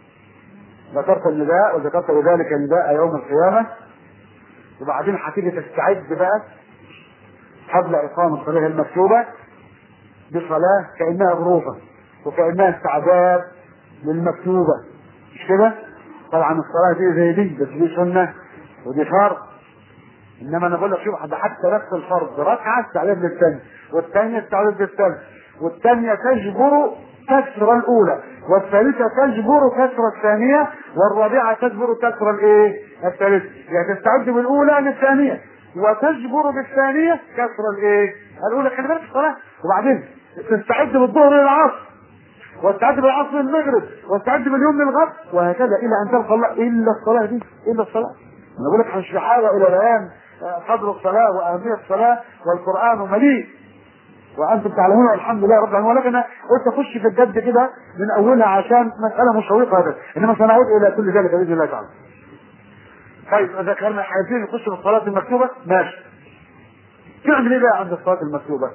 Speaker 1: ذكرت النداء وذكرت بذلك النداء يوم القيامه وبعدين هتيجي تستعد بقى قبل اقامه الصلاه المكتوبه بصلاه كانها ظروفه وكانها استعداد للمكتوبه مش كده؟ طبعا الصلاه دي زي دي بس دي سنه ودي فرض انما انا بقول لك شوف ده حتى نفس الفرض ركعه استعداد للثانيه والثانيه استعداد للثالث والثانيه تجبر كسر الاولى والثالثه تجبر كسر الثانيه والرابعه تجبر كسر الايه؟ الثالثه يعني تستعد بالاولى للثانيه وتجبر بالثانيه كسر الايه؟ الاولى خلي بالك الصلاه وبعدين تستعد بالظهر للعصر واستعد بالعصر المغرب واستعد باليوم للغد وهكذا الى ان تلقى الله الا الصلاه دي الا الصلاه انا بقول لك مش في حاجه الى بيان فضل الصلاه واهميه الصلاه والقران مليء وانتم تعلمون والحمد لله رب العالمين ولكن قلت اخش في الجد كده من اولها عشان مساله مشوقه هذا انما سنعود الى كل ذلك باذن الله تعالى. طيب ذكرنا عايزين نخش في الصلاه المكتوبه ماشي. تعمل ايه بقى عند الصلاه المكتوبه؟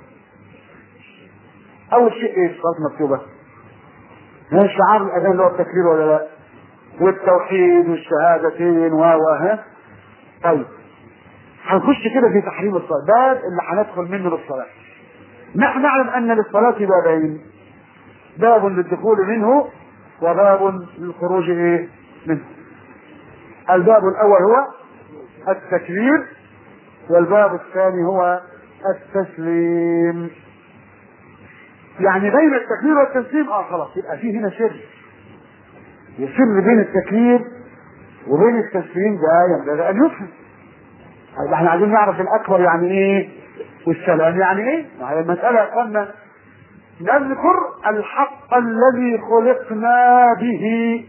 Speaker 1: اول شيء ايه الصلاه المكتوبه؟ هي شعار الاذان اللي هو التكبير ولا لا؟ والتوحيد والشهادتين و ها طيب هنخش كده في تحريم الصلاه باب اللي هندخل منه للصلاه نحن نعلم ان للصلاه بابين باب للدخول منه وباب للخروج ايه منه الباب الاول هو التكبير والباب الثاني هو التسليم يعني بين التكبير والتسليم اه خلاص يبقى في هنا سر يسر بين التكبير وبين التسليم ده ينبغي ان يفهم طيب احنا عايزين نعرف الاكبر يعني ايه والسلام يعني ايه؟ ما هي المسألة يا اخوانا نذكر الحق الذي خلقنا به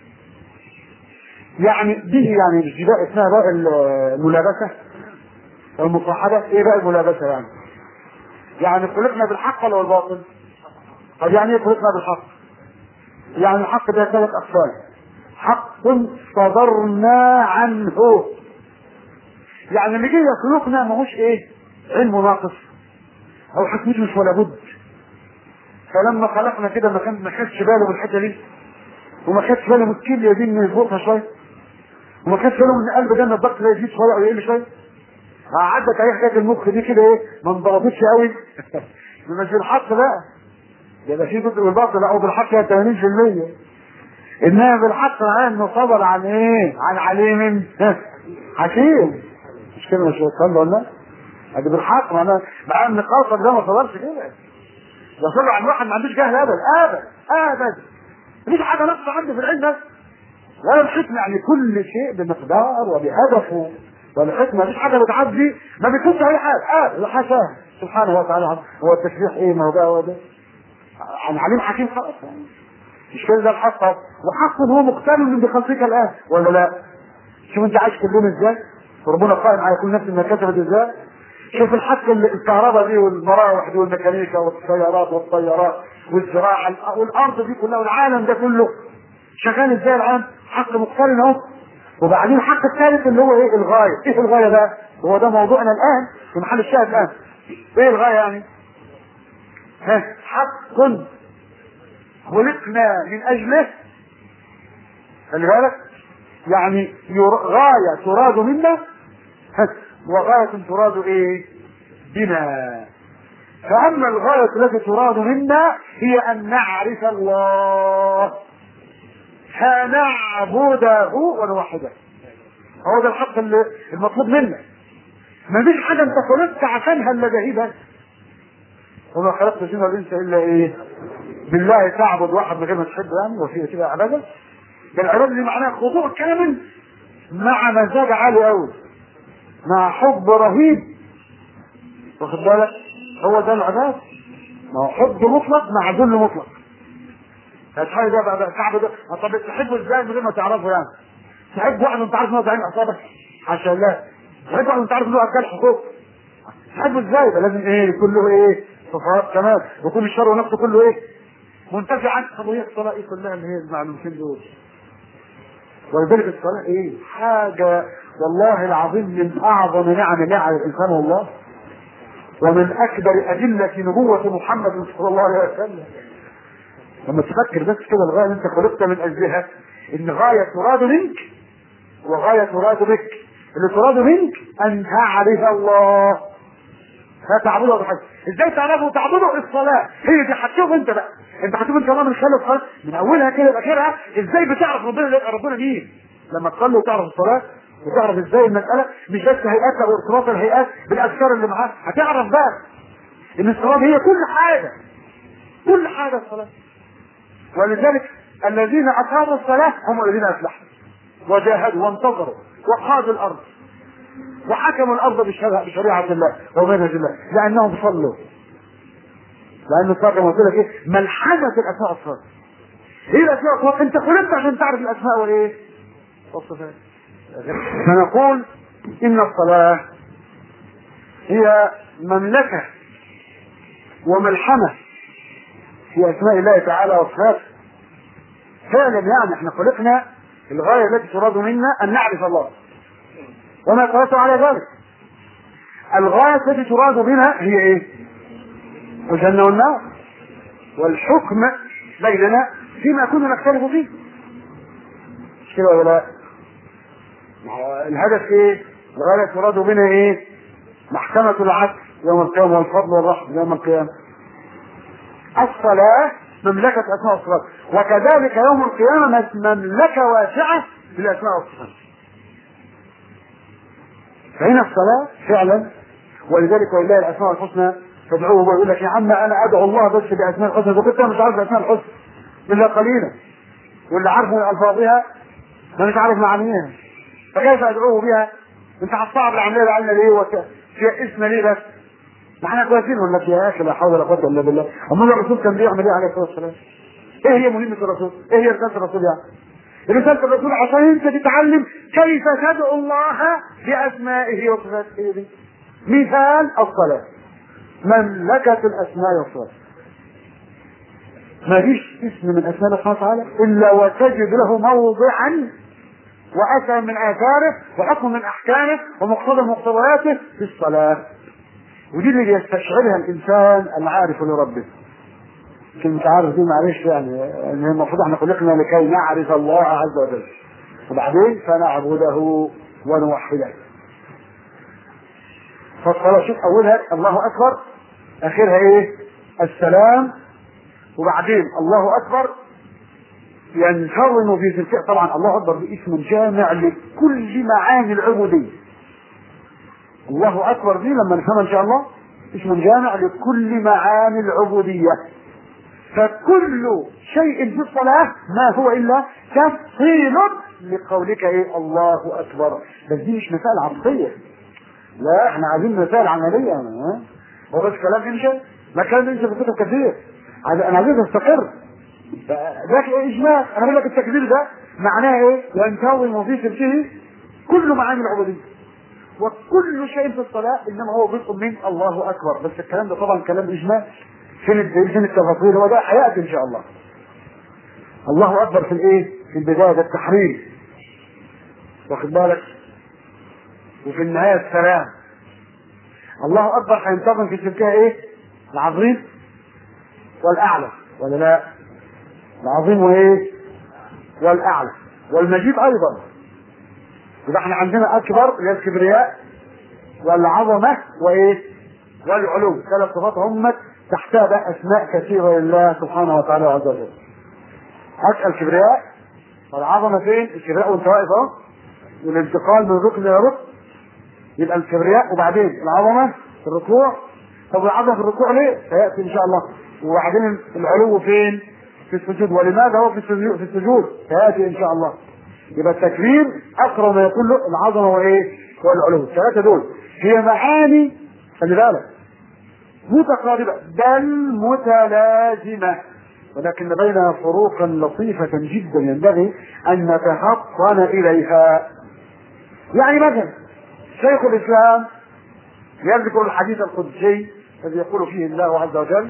Speaker 1: يعني به يعني مش بقى اسمها بقى الملابسة والمصاحبة ايه بقى الملابسة يعني؟ يعني خلقنا بالحق ولا بالباطل؟ طب يعني ايه خلقنا بالحق؟ يعني الحق ده ثلاث اقسام حق صدرنا عنه يعني اللي جه يخلقنا ماهوش ايه؟ علم ناقص او حكمته مش ولا بد فلما خلقنا كده ما كان ما خدش باله من الحته دي وما خدش باله من الكليه دي ان يظبطها شويه وما خدش باله من القلب ده ان الضغط ده يزيد شويه او يقل شويه عدت عليه حكايه المخ دي كده ايه ما انضربتش قوي مش بالحق بقى يبقى في جزء بالباطل او بالحق هي 80% انما بالحق معناه انه صبر عن ايه؟ عن عليم حكيم مش كده مش وصلنا ولا ادي بالحق معناه مع ان قاصد ده ما صبرش كده ده صبر عن واحد ما عندوش جهل ابدا ابدا ابدا مفيش حاجه ناقصه عنده في العلم بس ولا الحكمه يعني كل شيء بمقدار وبهدفه والحكمه مفيش حاجه بتعدي ما بيكونش اي حاجه اه حاشاه سبحانه وتعالى هو التشريح ايه ما هو بقى هو ده عن عليم حكيم خلاص يعني مش كده ده الحق وحق هو مقترن بخلقك الان ولا لا شوف انت عايش كل يوم ازاي وربنا قائم على كل نفس ما كسبت ازاي شوف الحق الكهرباء دي والمراوح دي والميكانيكا والسيارات والطيارات والزراعه والارض دي كلها والعالم ده كله شغال ازاي الان حق مقترن اهو وبعدين الحق الثالث اللي هو ايه الغايه ايه الغايه بقى هو ده موضوعنا الان في محل الشاهد الان ايه الغايه يعني ها حق خلقنا من اجله خلي بالك يعني غايه تراد منا وغاية تراد ايه بنا فأما الغاية التي تراد منا هي أن نعرف الله فنعبده ونوحده هو ده الحق اللي المطلوب منا ما فيش حاجة انت خلقت عشانها الا جهيدا وما خلقت الجن والانس الا ايه بالله تعبد واحد من غير ما تحب يعني وفيه كده عباده ده العباده دي معناها خضوع كامل مع مزاج عالي قوي مع حب رهيب واخد بالك هو ده العباد ما هو حب مطلق مع ذل مطلق هتحاول ده بقى الكعب ده طب تحبه ازاي من غير ما تعرفه يعني تحب واحد وانت عارف ان هو زعيم عصابه حاشا الله تحب واحد وانت عارف ان هو اكل حقوق تحبه ازاي ده لازم ايه كله ايه صفات كمان ويكون الشر نفسه كله ايه منتفع عن قضيه الصلاه ايه كلها اللي هي المعلومتين دول ولذلك الصلاه ايه حاجه والله العظيم من اعظم نعم الله على الانسان والله ومن اكبر ادله نبوه محمد صلى الله عليه وسلم لما تفكر بس كده الغايه اللي انت خلقت من اجلها ان غايه تراد منك وغايه تراد بك اللي تراد منك ان تعرف الله فتعبده بحاجه ازاي تعرفه وتعبده الصلاه هي دي هتشوف انت بقى انت هتشوف انت كمان من خلال الصلاه من اولها كده لاخرها ازاي بتعرف ربنا ربنا مين لما تصلي وتعرف الصلاه وتعرف ازاي المسألة مش بس هيئات او ارتباط الهيئات بالاذكار اللي معاه هتعرف بقى ان الصلاة هي كل حاجة كل حاجة الصلاة ولذلك الذين اقاموا الصلاة هم الذين افلحوا وجاهدوا وانتظروا وقادوا الارض وحكموا الارض بشريعة الله ومنهج الله لانهم صلوا لان الصلاة كما قلت لك ايه ملحمة الاسماء الصلاة ايه الاسماء والصفات انت خلقت عشان تعرف الاسماء والايه والصفات فنقول ان الصلاه هي مملكه وملحمه في اسماء الله تعالى وصفاته فعلا يعني احنا خلقنا الغايه التي تراد منا ان نعرف الله وما يترتب على ذلك الغايه التي تراد بنا هي ايه؟ الجنه والنار والحكم بيننا فيما كنا نختلف فيه مش كده ولا لا؟ الهدف ايه؟ الغايه تراد بنا ايه؟ محكمه العدل يوم القيامه والفضل والرحمه يوم القيامه الصلاه مملكة أسماء والصفات وكذلك يوم القيامة مملكة واسعة بالأسماء والصفات فهنا الصلاة فعلا ولذلك ولله الأسماء الحسنى تدعوه ويقول لك يا عم أنا أدعو الله بس بأسماء الحسنى وكنت أنا مش عارف الأسماء الحسنى إلا قليلا واللي عارف من ألفاظها ما مش عارف معانيها فكيف أدعوه بها؟ أنت هتصعب العملية علينا ليه وك... فيها اسم ليه بس؟ ما احنا كويسين ولا لك يا اخي لا حول ولا قوه الا بالله امال الرسول كان بيعمل ايه عليه الصلاه والسلام؟ ايه هي مهمه الرسول؟ ايه هي رساله الرسول يعني؟ رساله الرسول عشان انت تتعلم كيف تدعو الله باسمائه وصفاته هي دي مثال الصلاه مملكه الاسماء والصفات ما فيش اسم من اسماء الله سبحانه وتعالى الا وتجد له موضعا واثر من اثاره وحكم من احكامه ومقتضى مقتضياته في الصلاه ودي اللي يستشعرها الانسان العارف لربه كلمة عارف دي معلش يعني ان المفروض احنا خلقنا لكي نعرف الله عز وجل وبعدين فنعبده ونوحده فالصلاة شوف اولها الله اكبر اخرها ايه السلام وبعدين الله اكبر ينشرم في سلسلة طبعا الله اكبر باسم جامع لكل معاني العبودية الله اكبر دي لما نفهمها ان شاء الله اسم جامع لكل معاني العبوديه فكل شيء في الصلاه ما هو الا تفصيل لقولك ايه الله اكبر بس دي مش مسائل عقليه لا احنا عايزين مسائل عمليه ها هو بس كلام انشا ما كلام انشا في كتب كثير انا عايزين تستقر ده اجماع انا بقول لك التكبير ده معناه ايه؟ ينتظم في سلسله كل معاني العبوديه وكل شيء في الصلاة إنما هو جزء من الله أكبر بس الكلام ده طبعا كلام إجماع فين فين التفاصيل هو ده هيأتي إن شاء الله الله أكبر في الإيه؟ في البداية ده التحريم واخد بالك وفي النهاية السلام الله أكبر هينتظم في سلكها إيه؟ العظيم والأعلى ولا لا؟ العظيم وإيه؟ والأعلى والمجيد أيضا يبقى احنا عندنا اكبر اللي هي الكبرياء والعظمه وايه؟ والعلو ثلاث صفات هم تحتها بقى اسماء كثيره لله سبحانه وتعالى عز وجل. حق الكبرياء والعظمه فين؟ الكبرياء وانت واقف اهو والانتقال من ركن الى ركن يبقى الكبرياء وبعدين العظمه في الركوع طب العظمه في الركوع ليه؟ سياتي ان شاء الله وبعدين العلو فين؟ في السجود ولماذا هو في السجود في السجود؟ سياتي ان شاء الله يبقى التكبير اقرب ما يكون له العظمه وايه؟ والعلو الثلاثه دول هي معاني خلي بالك متقاربه بل متلازمه ولكن بينها فروقا لطيفة جدا ينبغي أن نتحصن إليها. يعني مثلا شيخ الإسلام يذكر الحديث القدسي الذي يقول فيه الله عز وجل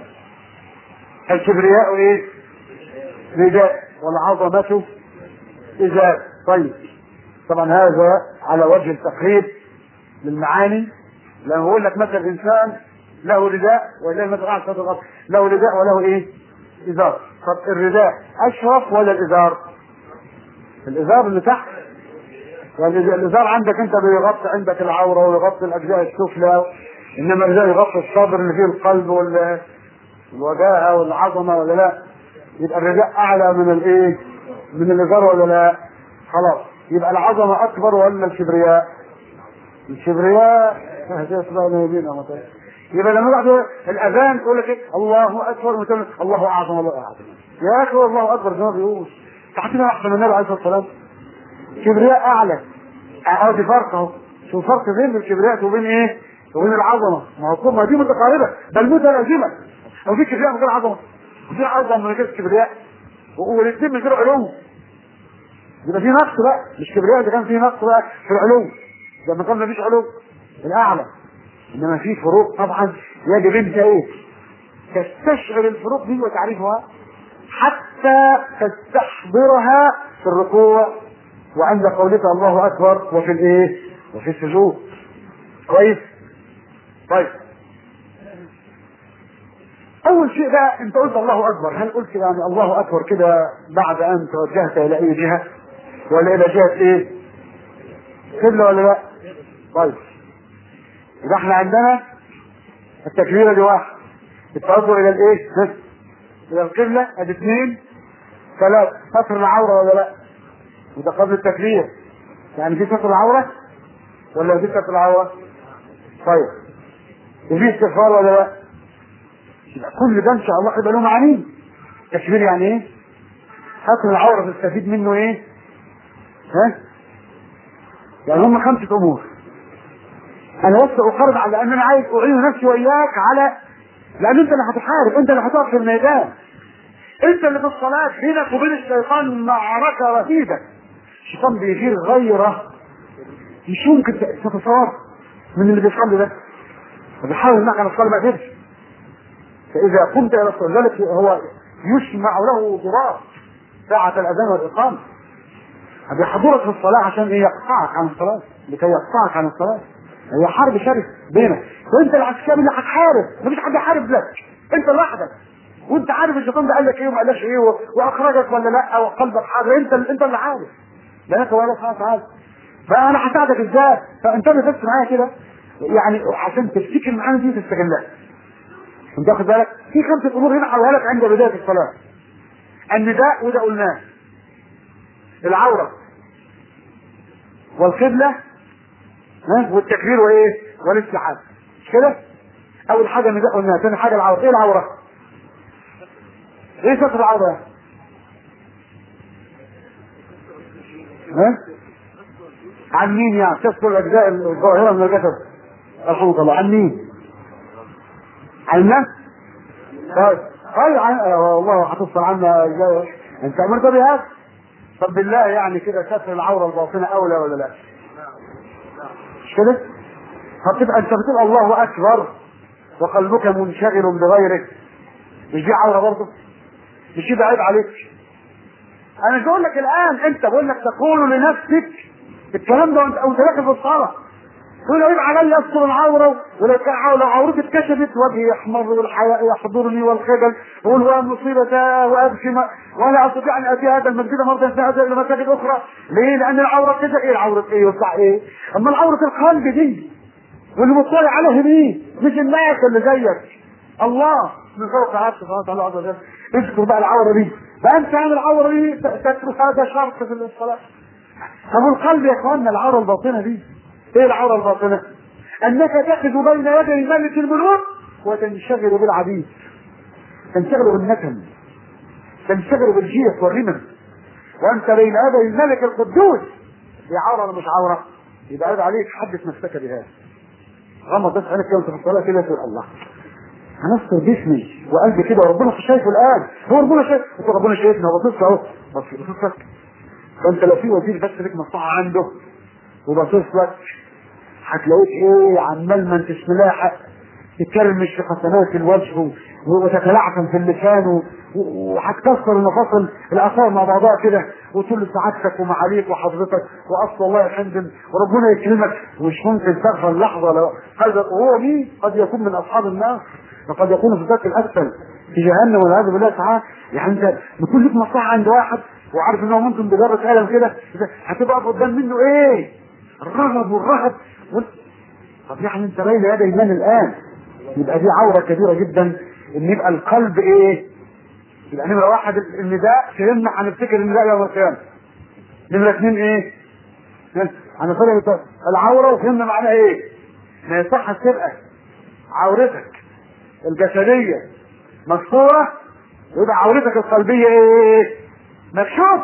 Speaker 1: الكبرياء إيه؟ رداء والعظمة إزار طيب طبعا هذا على وجه التقريب للمعاني لما بقول لك مثلا انسان له رداء ولله مثلا على الغرب له رداء وله ايه؟ ازار طب الرداء اشرف ولا الازار؟ الازار اللي تحت والازار عندك انت بيغطي عندك العوره ويغطي الاجزاء السفلى انما الرداء يغطي الصدر اللي فيه القلب والوجاهه والعظمه ولا لا؟ يبقى الرداء اعلى من الايه؟ من الازار ولا لا؟ خلاص يبقى العظمه اكبر ولا الكبرياء؟ الكبرياء يبقى لما بعد الاذان يقول لك الله اكبر وتقول الله اعظم الله اعظم يا اخي الله اكبر زي ما بيقول تحتنا احسن من النبي عليه الصلاه والسلام كبرياء اعلى اه دي فرق اهو شوف فرق بين الكبرياء وبين ايه؟ وبين العظمه ما هو ما دي متقاربه بل متلازمه لو في كبرياء من غير عظمه وفي عظمه من غير كبرياء والاثنين من غير علو يبقى في نقص بقى مش كبرياء ده كان في نقص بقى في العلو ده ما كان مفيش علو الاعلى انما في فروق طبعا يجب انت ايه تستشعر الفروق دي وتعرفها حتى تستحضرها في الركوع وعند قولك الله اكبر وفي الايه وفي السجود كويس طيب اول شيء بقى انت قلت الله اكبر هل قلت يعني الله اكبر كده بعد ان توجهت الى اي جهه ولا الى جهه ايه قبله ولا لا طيب يبقى احنا عندنا التكبيره دي واحد التوجه الى الايه الى القبله ادي اثنين ثلاث ستر العوره ولا لا وده قبل التكبير يعني في ستر العوره ولا في ستر العوره طيب وفي استغفار ولا لا يبقى كل ده ان شاء الله يبقى له معاني تكبير يعني ايه ستر العوره تستفيد منه ايه ها يعني هم خمسه امور انا بس اقرب على ان انا عايز اعين نفسي واياك على لان انت اللي هتحارب انت اللي هتقف في الميدان انت اللي في الصلاه بينك وبين الشيطان معركه رهيبه الشيطان بيغير غيره مش ممكن تتصور من اللي بيصلي ده وبيحاول معك على الصلاه ما قدرش فاذا قمت الى الصلاه ذلك هو يسمع له ضراب ساعه الاذان والاقامه بيحضرك في الصلاه عشان ايه يقطعك عن الصلاه لكي يقطعك عن الصلاه هي حرب شرس بينك وانت العسكري اللي هتحارب مفيش حد يحارب لك انت لوحدك وانت عارف الشيطان ده قال لك ايه وما قالكش ايه واخرجك ولا لا وقلبك حاضر انت انت اللي عارف لانك ولا سبحانه وتعالى فانا هساعدك ازاي فانتبه بس معايا كده يعني عشان تفتكر المعاني دي وتستغلها انت واخد بالك في خمسه امور هنا هقولها لك عند بدايه الصلاه النداء وده قلناه العوره والقبله ها والتكبير وايه والاستحاله مش كده اول حاجه النداء قلناها ثاني حاجه العوره ايه العوره ايه ستر العوره ها عن مين يعني تذكر الاجزاء الظاهره من الجسد رحمك الله عن مين عن الناس طيب طيب عن... والله هتفصل عنا ازاي انت امرت بهذا طب بالله يعني كده ستر العوره الباطنه اولى ولا لا مش كده فتبقى انت بتقول الله اكبر وقلبك منشغل بغيرك مش دي عوره برضه مش يبقى عيب عليك انا مش بقول لك الان انت بقول لك تقول لنفسك الكلام ده وانت وانت داخل في الصلاه تقول عيب علي استر العوره ولو كان لو عورتي اتكشفت وجهي يحمر والحياء يحضرني والخجل اقول ومصيبة وابكي ما ولا استطيع ان اتي هذا المسجد مرة ثانية الى مساجد اخرى ليه؟ لان العوره كده ايه العوره ايه وبتاع ايه؟ اما العوره القلب دي واللي مطلع عليه مين؟ مش الناس اللي زيك الله من فوق عرش سبحانه وتعالى عز وجل اذكر بقى العوره دي بقى انت عامل العوره دي تترك هذا شرط في الصلاه طب والقلب يا اخواننا العوره الباطنه دي ايه العوره الباطنه؟ انك تقف بين يدي ملك الملوك وتنشغل بالعبيد تنشغل بالنكم تنشغل بالجيش والرمم وانت بين يدي الملك القدوس دي عوره ولا مش عوره؟ يبقى عيب عليك حدث نفسك بهذا غمض بس عينك كده في الصلاه كده تقول الله هنستر جسمي وقلبي كده وربنا شايفه الان هو ربنا شايف قلت ربنا شايفنا هو باصص اهو بس باصص لك فانت لو في وزير بس ليك مصلحه عنده وباصص لك هتلاقيك ايه عمال ما انتش ملاحق تتكرمش في حسنات الوجه وتتلعثم في اللسان وهتكسر المفاصل الاثار مع بعضها كده وتقول سعادتك ومعاليك وحضرتك واصل الله يا فندم وربنا يكرمك ومش ممكن تغفل لحظه لو قلبك وهو مين قد يكون من اصحاب النار وقد يكون في الذات الاسفل في جهنم والعياذ بالله تعالى يعني انت بيكون لك مصلحه عند واحد وعارف ان هو ممكن بجرة قلم كده هتبقى قدام منه ايه؟ الرغب والرهب وانت طب يعني انت بين يدي من الان يبقى دي عوره كبيره جدا ان يبقى القلب ايه؟ يبقى نمره واحد النداء فهمنا هنفتكر النداء يوم القيامه. نمره اثنين ايه؟ هنفتكر العوره وفهمنا معناها ايه؟ ما يصحش تبقى عورتك الجسديه مكسوره ويبقى عورتك القلبيه ايه؟ مكشوف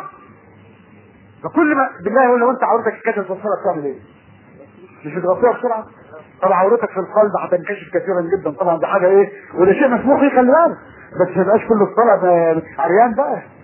Speaker 1: فكل ما بالله لو انت عورتك اتكشفت في الصلاه بتعمل ايه؟ مش بتغطيها بسرعه؟ طب عورتك في القلب هتنكشف كثيرا جدا طبعا ده حاجه ايه؟ وده شيء مسموح فيه خلي بالك بس ما يبقاش كل الصلاه عريان بقى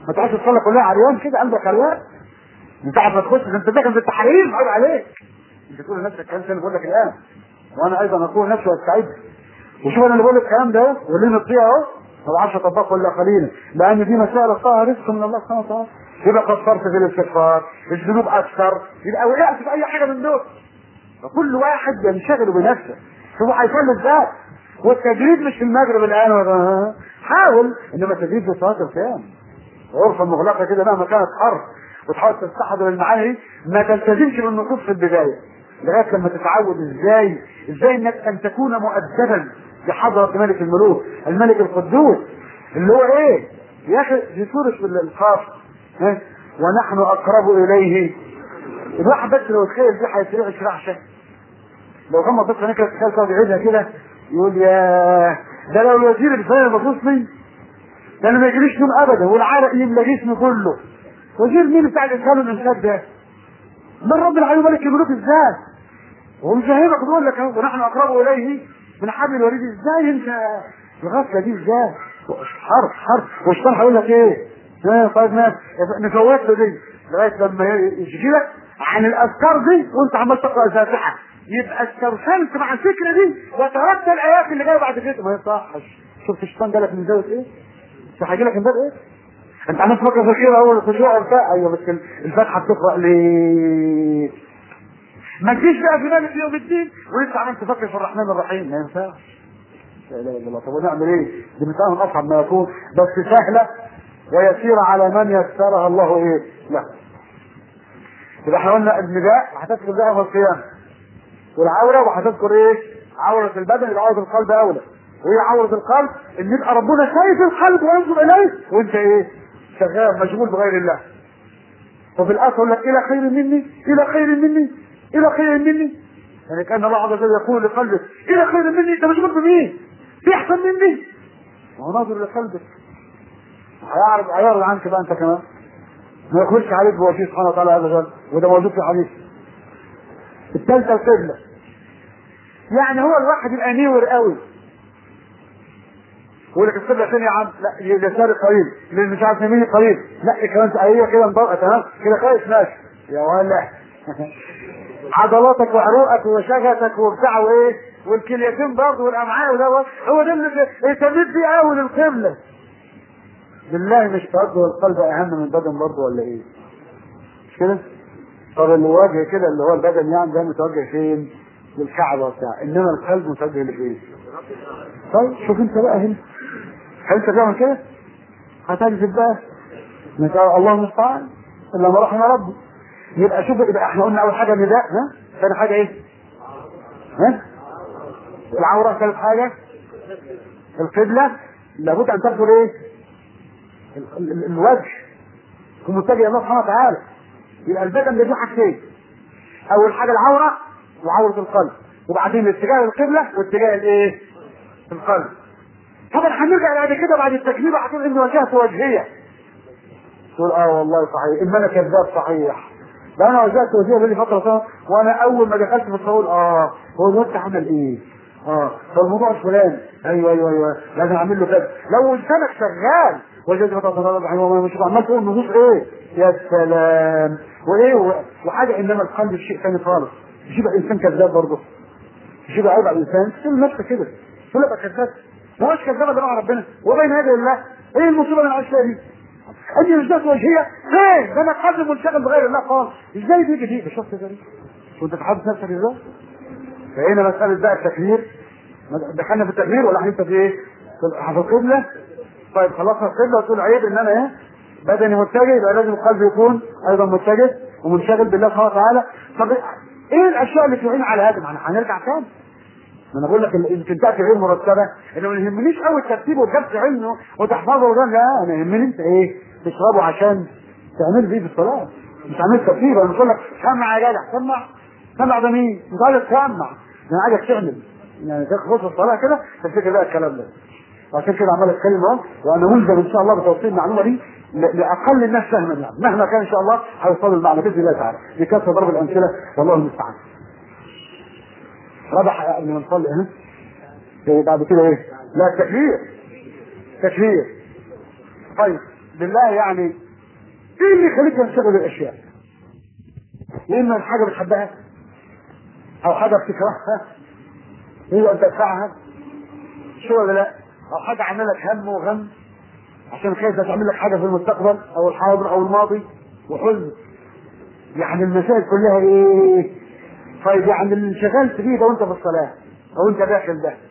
Speaker 1: ما تعيش تصلي كلها عريان كده قلبك عريان من ساعه ما تخش انت داخل في التحريم عيب عليك انت تقول لنفسك الكلام اللي بقول لك الان وانا ايضا اقول نفسي واستعد وشوف انا اللي بقول لك الكلام ده اهو واللي نطيع اهو ما بعرفش اطبقه الا قليلا لان دي مسائل فيها رزق من الله سبحانه وتعالى يبقى قصرت في الاستغفار الذنوب اكثر يبقى وقعت في اي حاجه من دول فكل واحد ينشغل بنفسه شوفوا هيصلي ازاي والتجريد مش في المغرب الان ولا حاول انما التجريد في صلاه القيام غرفه مغلقه كده مهما كانت حر وتحاول تستحضر المعاني ما تلتزمش بالنصوص في البدايه لغايه لما تتعود ازاي ازاي انك ان تكون مؤدبا بحضره ملك الملوك الملك القدوس اللي هو ايه يا اخي في سوره القاف ها؟ ونحن اقرب اليه الواحد بس لو تخيل دي هيسرع شرعشه لو غمض بس عينيك تخيل كده بيعيدها كده يقول يا ده لو الوزير الفلاني بصوصني ده انا ما يجريش نوم ابدا والعرق يملى جسمي كله وزير مين بتاع الاسلام والانشاد ده؟ من رب العالمين ملك الملوك ازاي؟ وهو مفهمك بيقول لك اهو ونحن اقرب اليه من حبل الوريد ازاي انت الغفله دي ازاي؟ حرف حرف والشيطان هيقول لك ايه؟ ها طيب ناس نفوت له دي لغايه لما يشغلك عن الاذكار دي وانت عمال تقرا الفاتحه يبقى استرسلت مع الفكره دي وتركت الايات اللي جايه بعد كده ما يصحش شفت الشيطان جالك من زاويه ايه؟ مش هيجي لك من باب ايه؟ انت عمال تفكر في الخير اول الخشوع وبتاع ايوه بس الفاتحه بتقرا ليه؟ ما تجيش بقى في مالك يوم الدين وانت عمال تفكر في الرحمن الرحيم ما ينفعش لا اله الا الله طب ونعمل ايه؟ دي مسألة من اصعب ما يكون بس سهله ويسير على من يسرها الله ايه؟ له. يبقى احنا قلنا النداء هتذكر ده يوم القيامه والعوره وهتذكر ايه؟ عوره البدن يبقى عوره القلب اولى وهي عوره القلب ان يبقى ربنا شايف القلب وينظر اليه وانت ايه؟ شغال مشغول بغير الله. وفي الاخر يقول لك الى خير مني الى خير مني الى خير مني يعني كان الله عز وجل يقول لقلبك الى خير مني انت مشغول بمين؟ في احسن مني؟ وهو ناظر لقلبك هيعرض هيعرض عنك بقى انت كمان ما يخش عليك بوجيه سبحانه وتعالى عز وجل وده موجود في الحديث الثالثه القبله يعني هو الواحد يبقى نيور قوي يقول لك القبله فين يا عم؟ لا يسار قريب اللي مش عارف يمين قريب لا كمان ايوه كده مضاء تمام كده كويس ماشي يا ولا عضلاتك وعروقك وشغفك وبتاع وايه والكليتين برضه والامعاء وده هو ده اللي اهتميت بيه قوي للقبله بالله مش توجه القلب اهم من البدن برضه ولا ايه؟ مش كده؟ طب الوجه كده اللي هو البدن يعني ده متوجه فين؟ للكعبه وبتاع انما القلب متوجه لفين؟ طيب شوف انت بقى هنا هل انت تعمل كده؟ هتجذب بقى نسأل الله المستعان الا ما رحم ربي يبقى شوف يبقى احنا قلنا اول حاجه نداء ها؟ ثاني حاجه ايه؟ ها؟ العوره ثالث حاجه القبله لابد ان تذكر ايه؟ ال- ال- الوجه يكون متجه الله سبحانه وتعالى يبقى البدن ده له حاجتين اول حاجه العوره وعوره القلب وبعدين اتجاه القبله واتجاه الايه؟ القلب طبعا هنرجع بعد كده بعد التكبير هتقول اني وجهت وجهيه تقول اه والله صحيح اما انا كذاب صحيح ده انا وجهت وجهيه بقالي فتره سنه وانا اول ما دخلت في الصلاه اه هو الوقت عمل ايه؟ اه فالموضوع فلان ايوه ايوه ايوه لازم اعمل له كذا لو لسانك شغال وجدت فتره رحمه مش عمال تقول نصوص ايه؟ يا سلام وايه و- وحاجه انما القلب شيء ثاني خالص مش يبقى انسان كذاب برضه مش يبقى عيب على الانسان تقول نفسك كده تقول ابقى كذاب ما هوش كذاب ده مع ربنا وبين يدي الله ايه المصيبه اللي انا عايش فيها دي؟ ادي مش ذات وجهيه فين؟ ده انا قلبي منشغل بغير الله خالص ازاي تيجي دي؟ شفت ده وانت تحدث نفسك ازاي؟ فهنا مساله بقى التكبير دخلنا في التكبير ولا انت في ايه؟ في القبله طيب خلصنا القبله وتقول عيب ان انا ايه؟ بدني متجه يبقى لازم القلب يكون ايضا متجه ومنشغل بالله سبحانه وتعالى طب ايه الاشياء اللي تعين على هذا؟ ما احنا هنرجع تاني ما انا بقول لك ال- يمكن تاتي غير مرتبه انه ما يهمنيش قوي الترتيب والجبس علمه وتحفظه وده لا انا يهمني انت ايه تشربه عشان تعمل بيه في الصلاه مش عامل ترتيب انا بقول لك سمع يا جدع سمع سمع ده مين؟ انت عايز تسمع انا عايزك تعمل يعني تخلص الصلاه كده تفتكر بقى الكلام ده عشان كده عمال اتكلم اهو وانا ملزم ان شاء الله بتوصيل المعلومه دي ل- لاقل الناس فهما يعني مهما كان ان شاء الله هيوصلوا المعنى باذن الله تعالى بكثره ضرب الامثله والله المستعان ربح قبل ما نصلي ها إيه بعد كده ايه؟ لا تكبير تكبير طيب بالله يعني ايه اللي يخليك تنشغل بالاشياء؟ يا اما حاجه بتحبها او حاجه بتكرهها هي ان تدفعها شو ولا لا؟ او حاجه عامله لك هم وغم عشان خايف تعمل لك حاجه في المستقبل او الحاضر او الماضي وحزن يعني المسائل كلها ايه؟ طيب يعني اللي انشغلت بيه ده وانت في الصلاه او انت داخل ده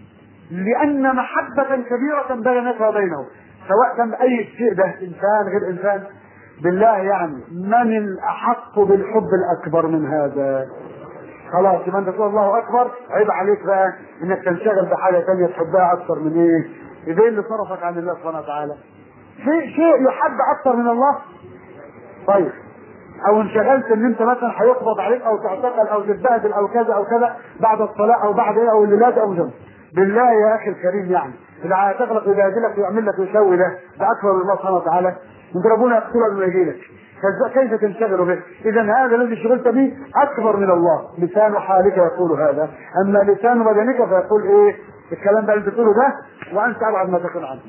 Speaker 1: لان محبه كبيره بينك وبينه سواء كان اي شيء ده انسان غير انسان بالله يعني من الاحق بالحب الاكبر من هذا خلاص يبقى انت تقول الله اكبر عيب عليك بقى انك تنشغل بحاجه ثانيه تحبها اكثر من ايه؟ ايه اللي صرفك عن الله سبحانه وتعالى؟ شيء شيء يحب اكثر من الله؟ طيب او انشغلت ان انت مثلا هيقبض عليك او تعتقل او تتبهدل او كذا او كذا بعد الصلاه او بعد ايه او الولاد او جنب بالله يا اخي الكريم يعني اللي هتغلق ويبهدلك ويعمل لك ويسوي ده ده اكبر من الله سبحانه وتعالى انت ربنا يقتلك لما يجي لك كيف تنشغل به؟ اذا هذا الذي شغلت به اكبر من الله، لسان حالك يقول هذا، اما لسان بدنك فيقول ايه؟ الكلام ده اللي تقوله ده وانت ابعد ما تكون عنه.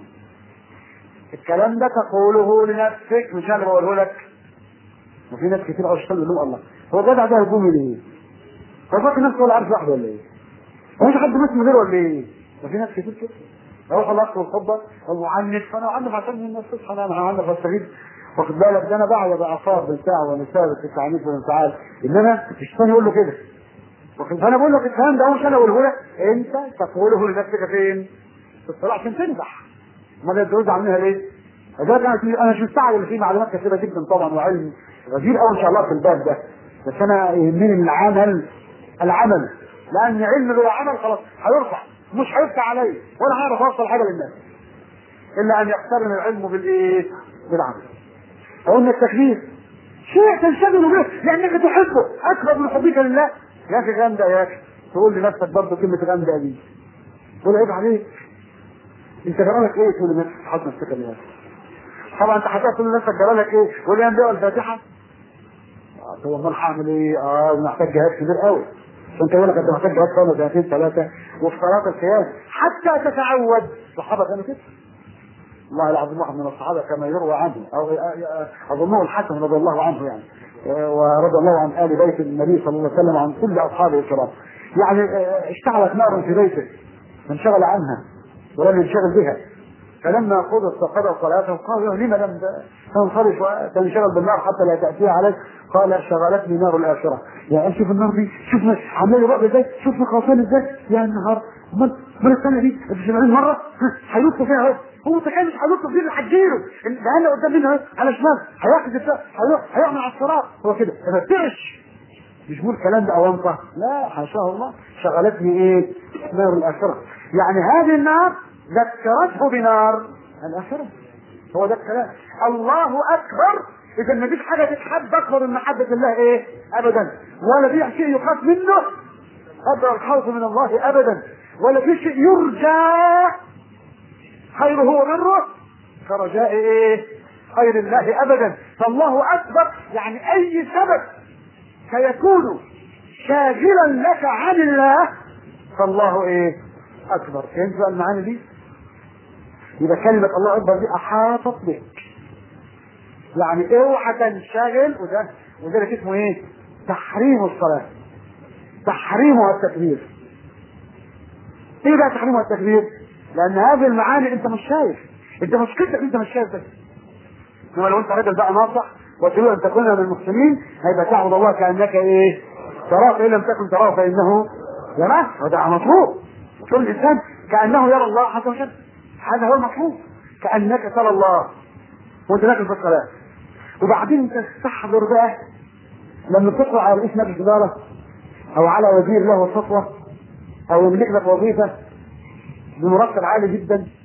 Speaker 1: الكلام ده تقوله لنفسك مش انا بقوله لك. وفي ناس كتير قوي يقول لهم الله هو جدع ده هيقوم ليه؟ هو فاكر نفسه ولا عارف لوحده ولا ايه؟ هو مش حد مسلم غيره ولا ايه؟ وفي ناس كتير كده اروح الاخ والخطبه المعنف فانا اعنف عشان الناس تصحى انا معنف واستفيد واخد بالك ده انا بعد باعصاب بالساعه ونسابق في التعنيف والانفعال انما الشيطان يقول له كده فانا بقول لك الكلام ده مش انا اقوله لك انت تقوله لنفسك فين؟ في الصلاه عشان تنجح ما تدوز عنها ليه؟ ده انا مش مستعجل اللي فيه معلومات كثيره جدا طبعا وعلم غزير قوي ان شاء الله في الباب ده بس انا يهمني العمل العمل لان علم بلا عمل خلاص هيرفع مش هيفتح عليه ولا هعرف اوصل حاجه للناس الا ان يقترن العلم بالايه؟ بالعمل قلنا التكبير شيء تنشغل به لانك تحبه اكبر من حبك لله يا اخي غامده يا اخي تقول لنفسك برضه كلمه غامده دي تقول عيب عليك انت جرالك ايه تقول لنفسك حط نفسك لله طبعا انت هتقول تقول لنفسك جرالك ايه قول لي انبياء الفاتحه هو امال هعمل ايه؟ اه محتاج جهاد كبير قوي عشان تقول لك انت محتاج جهاد صلاه سنتين ثلاثه وفي صلاه القيام حتى تتعود الصحابه كانوا كده والله العظيم واحد من الصحابه كما يروى عنه او اظنه الحسن رضي الله عنه يعني ورضي الله عن ال بيت النبي صلى الله عليه وسلم عن كل اصحابه الكرام يعني اشتعلت نار في بيته فانشغل عنها ولم ينشغل بها فلما قضت فقضى صلاته قال له لما لم تنصرف وتنشغل بالنار حتى لا تاتيها عليك قال شغلتني نار الاخره يعني شوف النار دي شوف عامله لي بقى ازاي شوف خاصين ازاي يا النهار من من السنه دي 70 مره هينطوا فيها اهو هو تخيل مش هينطوا فيها هتجيله ده انا قدام منه على شمال هياخد هيروح هيعمل على الصراط هو كده ما تفترش مش بقول الكلام ده اونطه لا حاشاه الله شغلتني ايه نار الاخره يعني هذه النار ذكرته بنار الاخره هو ده الكلام الله اكبر اذا ما فيش حاجه تتحب اكبر من محبه الله ايه ابدا ولا في شيء يخاف منه قدر الخوف من الله ابدا ولا في شيء يرجى خيره وبره كرجاء ايه خير الله ابدا فالله اكبر يعني اي سبب سيكون شاغلا لك عن الله فالله ايه اكبر فهمت بقى المعاني دي يبقى كلمة الله أكبر دي أحاطت بك يعني اوعى تنشغل وده وذلك اسمه ايه؟ تحريم الصلاة تحريمها التكبير ايه بقى تحريمها التكبير؟ لأن هذه المعاني أنت مش شايف أنت مشكلتك أنت مش شايف بس انما لو أنت راجل بقى ناصح وتريد أن تكون من المسلمين هيبقى تعبد الله كأنك إيه؟ تراه فإن لم تكن تراه فإنه يراه وده مطلوب كل إنسان كأنه يرى الله عز وجل هذا هو المطلوب كانك ترى الله وانت داخل في الصلاه وبعدين تستحضر بقى لما تطلع على رئيس مجلس اداره او على وزير له سطوه او يملك لك وظيفه بمرتب عالي جدا